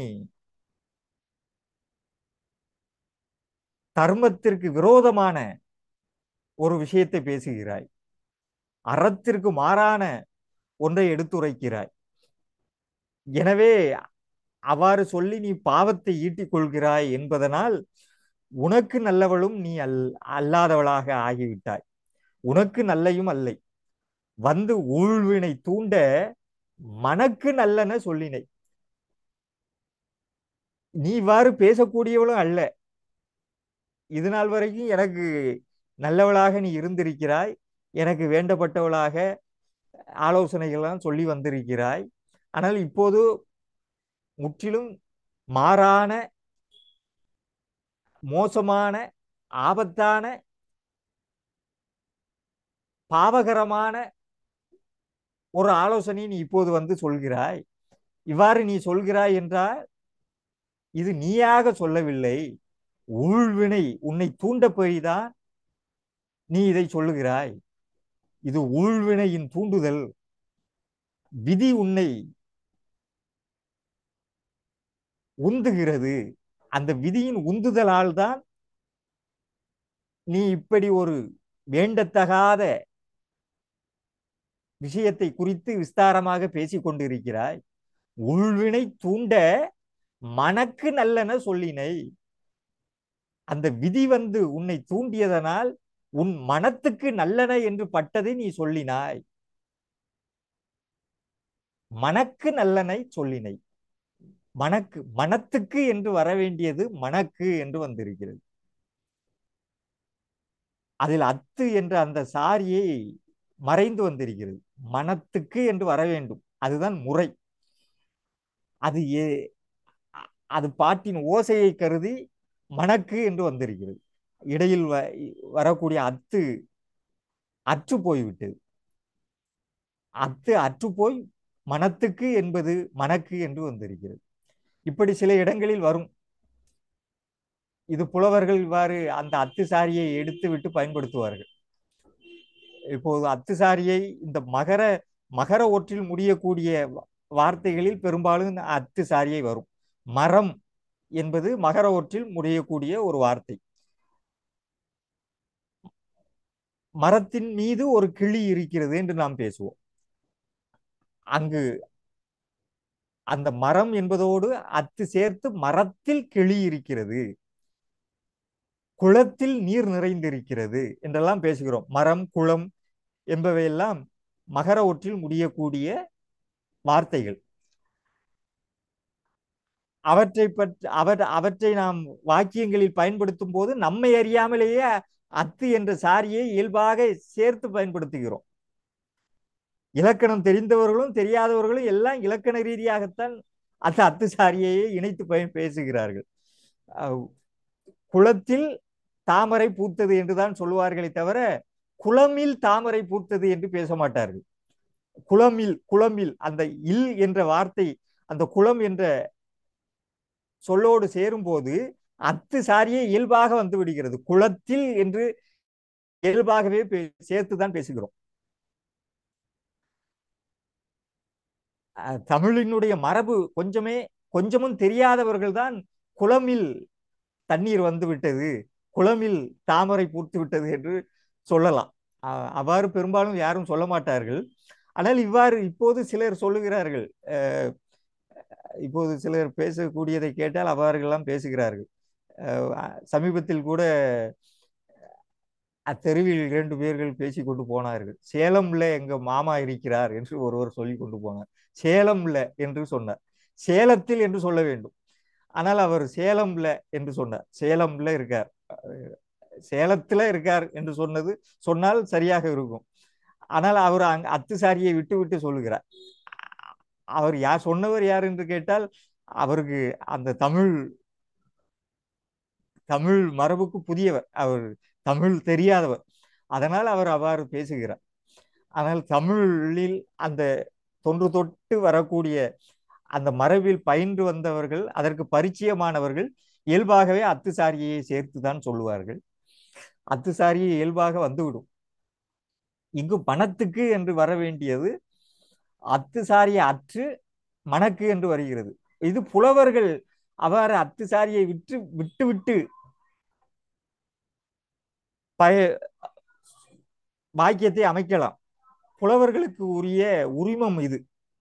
தர்மத்திற்கு விரோதமான ஒரு விஷயத்தை பேசுகிறாய் அறத்திற்கு மாறான ஒன்றை எடுத்துரைக்கிறாய் எனவே அவ்வாறு சொல்லி நீ பாவத்தை ஈட்டிக் கொள்கிறாய் என்பதனால் உனக்கு நல்லவளும் நீ அல் அல்லாதவளாக ஆகிவிட்டாய் உனக்கு நல்லையும் அல்லை வந்து ஊழ்வினை தூண்ட மனக்கு நல்லன சொல்லினை நீ இவ்வாறு பேசக்கூடியவளும் அல்ல இது நாள் வரைக்கும் எனக்கு நல்லவளாக நீ இருந்திருக்கிறாய் எனக்கு வேண்டப்பட்டவளாக ஆலோசனைகள்லாம் சொல்லி வந்திருக்கிறாய் ஆனால் இப்போது முற்றிலும் மாறான மோசமான ஆபத்தான பாவகரமான ஒரு ஆலோசனை நீ இப்போது வந்து சொல்கிறாய் இவ்வாறு நீ சொல்கிறாய் என்றால் இது நீயாக சொல்லவில்லை ஊழ்வினை உன்னை தூண்ட போய்தான் நீ இதை சொல்லுகிறாய் இது ஊழ்வினையின் தூண்டுதல் விதி உன்னை உந்துகிறது அந்த விதியின் உந்துதலால் தான் நீ இப்படி ஒரு வேண்டத்தகாத விஷயத்தை குறித்து விஸ்தாரமாக பேசிக் கொண்டிருக்கிறாய் உள்வினை தூண்ட மனக்கு நல்லன சொல்லினை அந்த விதி வந்து உன்னை தூண்டியதனால் உன் மனத்துக்கு நல்லன என்று பட்டதை நீ சொல்லினாய் மனக்கு நல்லனை சொல்லினை மனக்கு மனத்துக்கு என்று வர வேண்டியது மனக்கு என்று வந்திருக்கிறது அதில் அத்து என்ற அந்த சாரியை மறைந்து வந்திருக்கிறது மனத்துக்கு என்று வர வேண்டும் அதுதான் முறை அது ஏ அது பாட்டின் ஓசையை கருதி மணக்கு என்று வந்திருக்கிறது இடையில் வ வரக்கூடிய அத்து அற்று போய்விட்டது அத்து அற்று போய் மனத்துக்கு என்பது மணக்கு என்று வந்திருக்கிறது இப்படி சில இடங்களில் வரும் இது புலவர்கள் இவ்வாறு அந்த அத்து சாரியை எடுத்து விட்டு பயன்படுத்துவார்கள் இப்போது அத்து சாரியை இந்த மகர மகர ஒற்றில் முடியக்கூடிய வார்த்தைகளில் பெரும்பாலும் இந்த அத்து சாரியை வரும் மரம் என்பது மகர ஒற்றில் முடியக்கூடிய ஒரு வார்த்தை மரத்தின் மீது ஒரு கிளி இருக்கிறது என்று நாம் பேசுவோம் அங்கு அந்த மரம் என்பதோடு அத்து சேர்த்து மரத்தில் கிளி இருக்கிறது குளத்தில் நீர் நிறைந்திருக்கிறது என்றெல்லாம் பேசுகிறோம் மரம் குளம் என்பவையெல்லாம் மகர ஒற்றில் முடியக்கூடிய வார்த்தைகள் அவற்றை பற்றி அவர் அவற்றை நாம் வாக்கியங்களில் பயன்படுத்தும் போது நம்மை அறியாமலேயே அத்து என்ற சாரியை இயல்பாக சேர்த்து பயன்படுத்துகிறோம் இலக்கணம் தெரிந்தவர்களும் தெரியாதவர்களும் எல்லாம் இலக்கண ரீதியாகத்தான் அந்த அத்து சாரியையே இணைத்து பயன் பேசுகிறார்கள் அஹ் குளத்தில் தாமரை பூத்தது என்றுதான் சொல்லுவார்களே தவிர குளமில் தாமரை பூத்தது என்று பேச மாட்டார்கள் குளமில் குளமில் அந்த இல் என்ற வார்த்தை அந்த குளம் என்ற சொல்லோடு சேரும்போது அத்து சாரியே இயல்பாக வந்து விடுகிறது குளத்தில் என்று இயல்பாகவே சேர்த்து தான் பேசுகிறோம் தமிழினுடைய மரபு கொஞ்சமே கொஞ்சமும் தெரியாதவர்கள் தான் குளமில் தண்ணீர் வந்து விட்டது குளமில் தாமரை பூத்து விட்டது என்று சொல்லலாம் அவ்வாறு பெரும்பாலும் யாரும் சொல்ல மாட்டார்கள் ஆனால் இவ்வாறு இப்போது சிலர் சொல்லுகிறார்கள் இப்போது சிலர் பேசக்கூடியதை கேட்டால் அவ்வாறுகள்லாம் பேசுகிறார்கள் சமீபத்தில் கூட அத்தெருவில் இரண்டு பேர்கள் பேசி கொண்டு போனார்கள் சேலம்ல எங்க மாமா இருக்கிறார் என்று ஒருவர் சொல்லி கொண்டு போனார் சேலம்ல என்று சொன்னார் சேலத்தில் என்று சொல்ல வேண்டும் ஆனால் அவர் சேலம்ல என்று சொன்னார் சேலம்ல இருக்கார் சேலத்துல இருக்கார் என்று சொன்னது சொன்னால் சரியாக இருக்கும் ஆனால் அவர் அங் அத்து சாரியை விட்டு விட்டு சொல்லுகிறார் அவர் யார் சொன்னவர் யார் என்று கேட்டால் அவருக்கு அந்த தமிழ் தமிழ் மரபுக்கு புதியவர் அவர் தமிழ் தெரியாதவர் அதனால் அவர் அவ்வாறு பேசுகிறார் ஆனால் தமிழில் அந்த தொன்று தொட்டு வரக்கூடிய அந்த மரபில் பயின்று வந்தவர்கள் அதற்கு பரிச்சயமானவர்கள் இயல்பாகவே அத்துசாரியை சேர்த்து தான் சொல்லுவார்கள் அத்துசாரியை இயல்பாக வந்துவிடும் இங்கு பணத்துக்கு என்று வர வேண்டியது அத்துசாரியை அற்று மணக்கு என்று வருகிறது இது புலவர்கள் அவ்வாறு அத்துசாரியை விட்டு விட்டு விட்டு பய வாக்கியத்தை அமைக்கலாம் புலவர்களுக்கு உரிய உரிமம் இது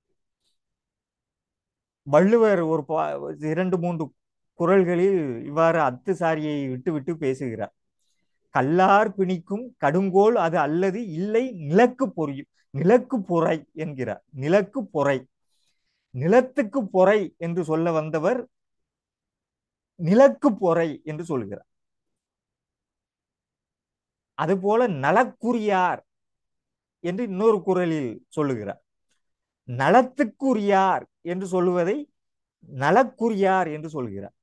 வள்ளுவர் ஒரு இரண்டு மூன்று குரல்களில் இவ்வாறு அத்துசாரியை விட்டு விட்டு பேசுகிறார் கல்லார் பிணிக்கும் கடுங்கோல் அது அல்லது இல்லை நிலக்கு பொறியும் நிலக்கு பொறை என்கிறார் நிலக்கு பொறை நிலத்துக்கு பொறை என்று சொல்ல வந்தவர் நிலக்கு பொறை என்று சொல்கிறார் அதுபோல நலக்குரியார் என்று இன்னொரு குரலில் சொல்லுகிறார் நலத்துக்குரியார் என்று சொல்லுவதை நலக்குரியார் என்று சொல்கிறார்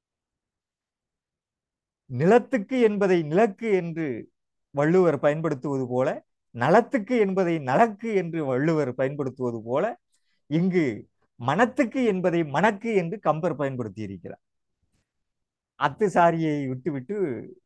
நிலத்துக்கு என்பதை நிலக்கு என்று வள்ளுவர் பயன்படுத்துவது போல நலத்துக்கு என்பதை நலக்கு என்று வள்ளுவர் பயன்படுத்துவது போல இங்கு மனத்துக்கு என்பதை மணக்கு என்று கம்பர் பயன்படுத்தி இருக்கிறார் அத்துசாரியை விட்டுவிட்டு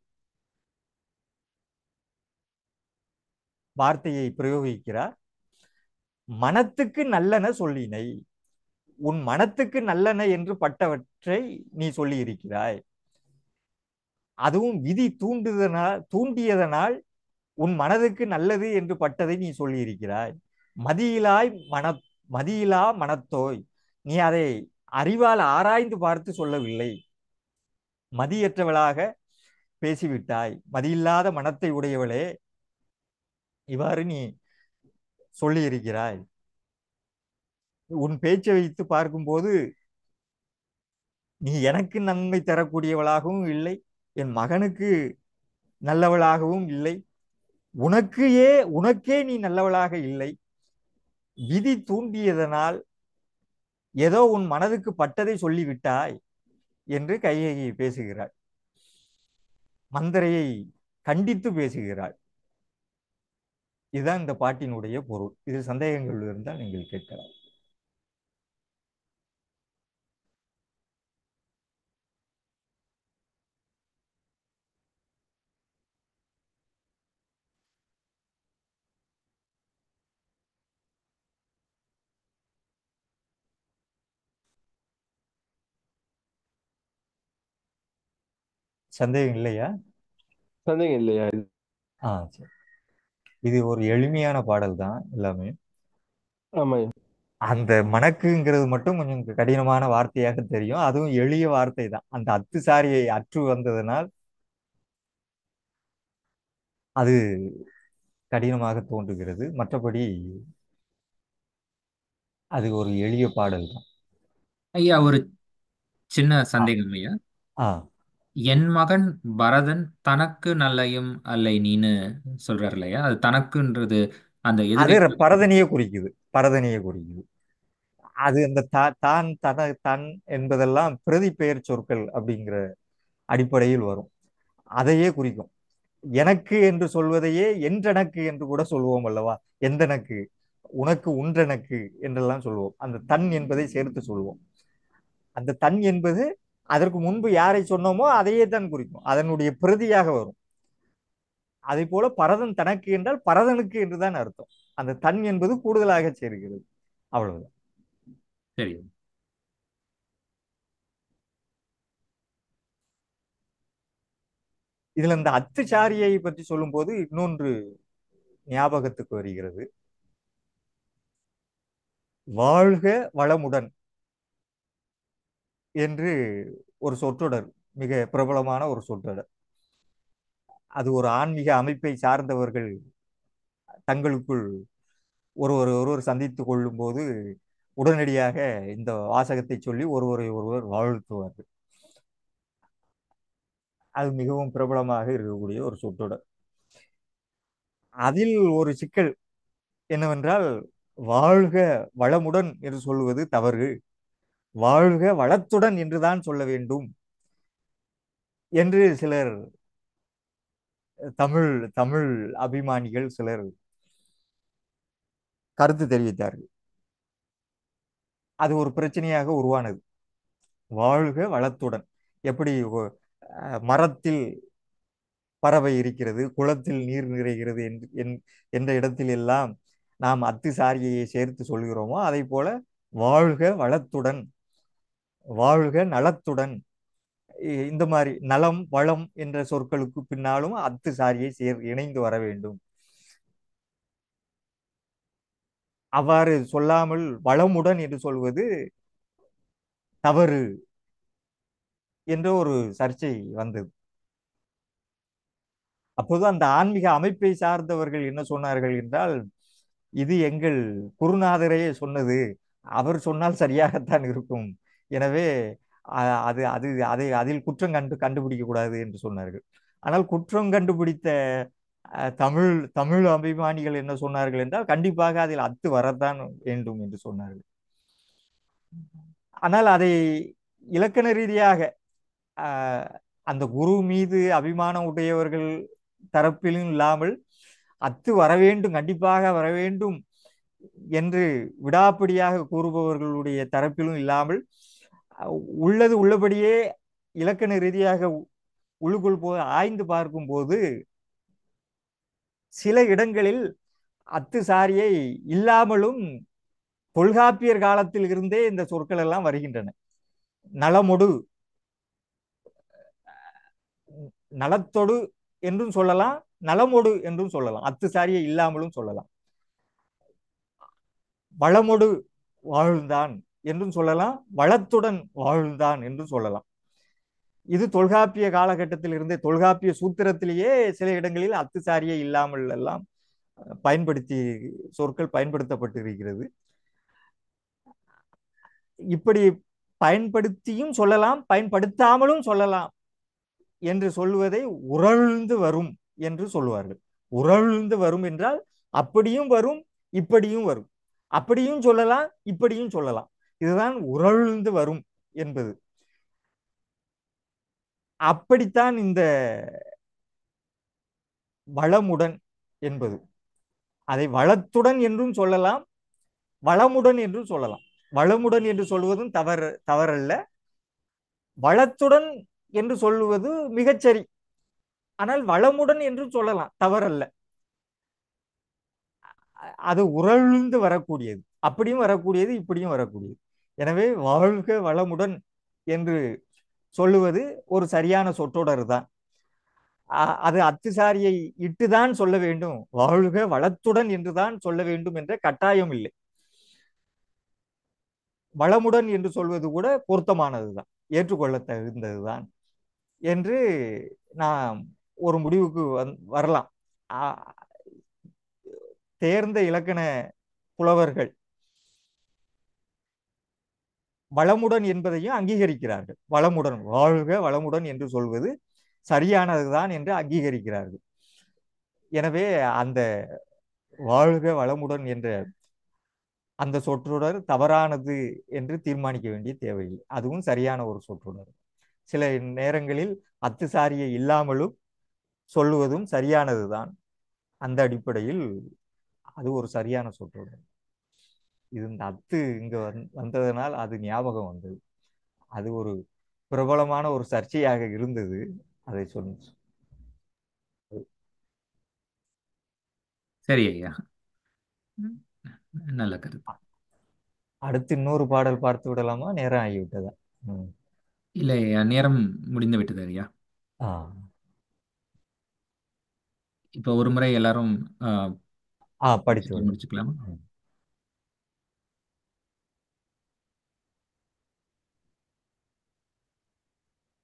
வார்த்தையை பிரயோகிக்கிறார் மனத்துக்கு நல்லன சொல்லினை உன் மனத்துக்கு நல்லன என்று பட்டவற்றை நீ சொல்லி இருக்கிறாய் அதுவும் விதி தூண்டுதனால் தூண்டியதனால் உன் மனதுக்கு நல்லது என்று பட்டதை நீ சொல்லி இருக்கிறாய் மதியிலாய் மன மதியிலா மனத்தோய் நீ அதை அறிவால் ஆராய்ந்து பார்த்து சொல்லவில்லை மதியற்றவளாக பேசிவிட்டாய் மதியில்லாத மனத்தை உடையவளே இவ்வாறு நீ சொல்லி இருக்கிறாய் உன் பேச்சை வைத்து பார்க்கும்போது நீ எனக்கு நன்மை தரக்கூடியவளாகவும் இல்லை என் மகனுக்கு நல்லவளாகவும் இல்லை உனக்கு ஏ உனக்கே நீ நல்லவளாக இல்லை விதி தூண்டியதனால் ஏதோ உன் மனதுக்கு பட்டதை சொல்லிவிட்டாய் என்று கையை பேசுகிறாள் மந்தரையை கண்டித்து பேசுகிறாள் இதுதான் இந்த பாட்டினுடைய பொருள் இது சந்தேகங்கள் இருந்தால் நீங்கள் கேட்கலாம் சந்தேகம் இல்லையா சந்தேகம் இல்லையா ஆ சரி இது ஒரு எளிமையான பாடல் தான் எல்லாமே ஆமா ஐயா அந்த மணக்குங்கிறது மட்டும் கொஞ்சம் கடினமான வார்த்தையாக தெரியும் அதுவும் எளிய வார்த்தை தான் அந்த அத்து சாரியை அற்று வந்ததனால் அது கடினமாக தோன்றுகிறது மற்றபடி அது ஒரு எளிய பாடல் தான் ஐயா ஒரு சின்ன சந்தேகம் ஐயா ஆ என் மகன் பரதன் தனக்கு நல்லையும் அல்லை நீன்னு சொல்றாரு இல்லையா அது தனக்குன்றது அந்த அது எதிரை பரதனையே குறிக்குது பரதனையே குறிக்குது அது அந்த தா- தான் தன தன் என்பதெல்லாம் பிரதி பெயர் சொற்கள் அப்படிங்கிற அடிப்படையில் வரும் அதையே குறிக்கும் எனக்கு என்று சொல்வதையே என்றெனக்கு என்று கூட சொல்லுவோம் அல்லவா எந்தனக்கு உனக்கு உன்றெனக்கு என்றெல்லாம் சொல்லுவோம் அந்த தன் என்பதை சேர்த்து சொல்லுவோம் அந்த தன் என்பது அதற்கு முன்பு யாரை சொன்னோமோ அதையே தான் குறிக்கும் அதனுடைய பிரதியாக வரும் அதே போல பரதன் தனக்கு என்றால் பரதனுக்கு என்றுதான் அர்த்தம் அந்த தன் என்பது கூடுதலாக சேர்கிறது அவ்வளவுதான் சரி இதுல இந்த அத்துச்சாரியை பற்றி சொல்லும்போது இன்னொன்று ஞாபகத்துக்கு வருகிறது வாழ்க வளமுடன் என்று ஒரு சொற்றொடர் மிக பிரபலமான ஒரு சொற்றொடர் அது ஒரு ஆன்மீக அமைப்பை சார்ந்தவர்கள் தங்களுக்குள் ஒருவர் ஒருவர் சந்தித்து கொள்ளும்போது உடனடியாக இந்த வாசகத்தை சொல்லி ஒருவரை ஒருவர் வாழ்த்துவார்கள் அது மிகவும் பிரபலமாக இருக்கக்கூடிய ஒரு சொற்றொடர் அதில் ஒரு சிக்கல் என்னவென்றால் வாழ்க வளமுடன் என்று சொல்வது தவறு வாழ்க வளத்துடன் என்றுதான் சொல்ல வேண்டும் என்று சிலர் தமிழ் தமிழ் அபிமானிகள் சிலர் கருத்து தெரிவித்தார்கள் அது ஒரு பிரச்சனையாக உருவானது வாழ்க வளத்துடன் எப்படி ஒ- அஹ் மரத்தில் பறவை இருக்கிறது குளத்தில் நீர் நிறைகிறது என்று என்- என்ற இடத்தில் எல்லாம் நாம் அத்து சாரியை சேர்த்து சொல்கிறோமோ அதை போல வாழ்க வளத்துடன் வாழ்க நலத்துடன் இ- இந்த மாதிரி நலம் வளம் என்ற சொற்களுக்கு பின்னாலும் அத்து சாரியை சேர் இணைந்து வர வேண்டும் அவ்வாறு சொல்லாமல் வளமுடன் என்று சொல்வது தவறு என்ற ஒரு சர்ச்சை வந்தது அப்போது அந்த ஆன்மீக அமைப்பை சார்ந்தவர்கள் என்ன சொன்னார்கள் என்றால் இது எங்கள் குருநாதரே சொன்னது அவர் சொன்னால் சரியாகத்தான் இருக்கும் எனவே அ- அது அது அதை அதில் குற்றம் கண்டு கண்டுபிடிக்க கூடாது என்று சொன்னார்கள் ஆனால் குற்றம் கண்டுபிடித்த அஹ், தமிழ் தமிழ் அபிமானிகள் என்ன சொன்னார்கள் என்றால் கண்டிப்பாக அதில் அத்து வரத்தான் வேண்டும் என்று சொன்னார்கள் ஆனால் அதை இலக்கண ரீதியாக அஹ், அந்த குரு மீது அபிமானம் உடையவர்கள் தரப்பிலும் இல்லாமல் அத்து வர வேண்டும் கண்டிப்பாக வர வேண்டும் என்று விடாப்பிடியாக கூறுபவர்களுடைய தரப்பிலும் இல்லாமல் அஹ், உள்ளது உள்ளபடியே இலக்கண ரீதியாக உ- உள்ளுக்குள் போய் ஆய்ந்து பார்க்கும்போது சில இடங்களில் அத்து சாரியை இல்லாமலும் தொல்காப்பியர் காலத்தில் இருந்தே இந்த சொற்கள் எல்லாம் வருகின்றன நலமொடு நலத்தொடு என்றும் சொல்லலாம் நலமொடு என்றும் சொல்லலாம் அத்து சாரியை இல்லாமலும் சொல்லலாம் வளமொடு வாழ்ந்தான் என்றும் சொல்லலாம் வளத்துடன் வாழ்ந்தான் என்றும் சொல்லலாம் இது தொல்காப்பிய காலகட்டத்தில் இருந்தே தொல்காப்பிய சூத்திரத்திலேயே சில இடங்களில் அத்து சாரியை இல்லாமல் எல்லாம் பயன்படுத்தி சொற்கள் பயன்படுத்தப்பட்டு இருக்கிறது இப்படி பயன்படுத்தியும் சொல்லலாம் பயன்படுத்தாமலும் சொல்லலாம் என்று சொல்லுவதை உறழ்ந்து வரும் என்று சொல்லுவார்கள் உறழ்ந்து வரும் என்றால் அப்படியும் வரும் இப்படியும் வரும் அப்படியும் சொல்லலாம் இப்படியும் சொல்லலாம் இதுதான் உறழ்ந்து வரும் என்பது அப்படித்தான் இந்த வளமுடன் என்பது அதை வளத்துடன் என்றும் சொல்லலாம் வளமுடன் என்றும் சொல்லலாம் வளமுடன் என்று சொல்வதும் தவறு தவறல்ல வளத்துடன் என்று சொல்லுவது மிகச்சரி ஆனால் வளமுடன் என்று சொல்லலாம் தவறல்ல அது உறழ்ந்து வரக்கூடியது அப்படியும் வரக்கூடியது இப்படியும் வரக்கூடியது எனவே வாழ்க வளமுடன் என்று சொல்லுவது ஒரு சரியான சொற்றொடர் தான் அ- அது அத்துசாரியை இட்டுதான் சொல்ல வேண்டும் வாழ்க வளத்துடன் என்றுதான் சொல்ல வேண்டும் என்ற கட்டாயம் இல்லை வளமுடன் என்று சொல்வது கூட பொருத்தமானதுதான் ஏற்றுக்கொள்ள தகுந்ததுதான் என்று நாம் ஒரு முடிவுக்கு வந் வரலாம் ஆ, தேர்ந்த இலக்கண புலவர்கள் வளமுடன் என்பதையும் அங்கீகரிக்கிறார்கள் வளமுடன் வாழ்க வளமுடன் என்று சொல்வது சரியானதுதான் என்று அங்கீகரிக்கிறார்கள் எனவே அந்த வாழ்க வளமுடன் என்ற அந்த சொற்றொடர் தவறானது என்று தீர்மானிக்க வேண்டிய தேவையில்லை அதுவும் சரியான ஒரு சொற்றொடர் சில நேரங்களில் அத்துசாரியை இல்லாமலும் சொல்லுவதும் சரியானதுதான் அந்த அடிப்படையில் அது ஒரு சரியான சொற்றொடர் இது இந்த அத்து இங்க வந்- வந்ததனால் அது ஞாபகம் வந்தது அது ஒரு பிரபலமான ஒரு சர்ச்சையாக இருந்தது அதை சொன்ன சரி ஐயா நல்ல கருத்து அடுத்து இன்னொரு பாடல் பார்த்து விடலாமா நேரம் ஆகிவிட்டதா ம். இல்லை ஐயா நேரம் முடிந்து விட்டது ஐயா ஆ இப்போ ஒரு முறை எல்லாரும் ஆ, ஆ படித்து சொல்லி விடலாம் முடிச்சுக்கலாமா ம்.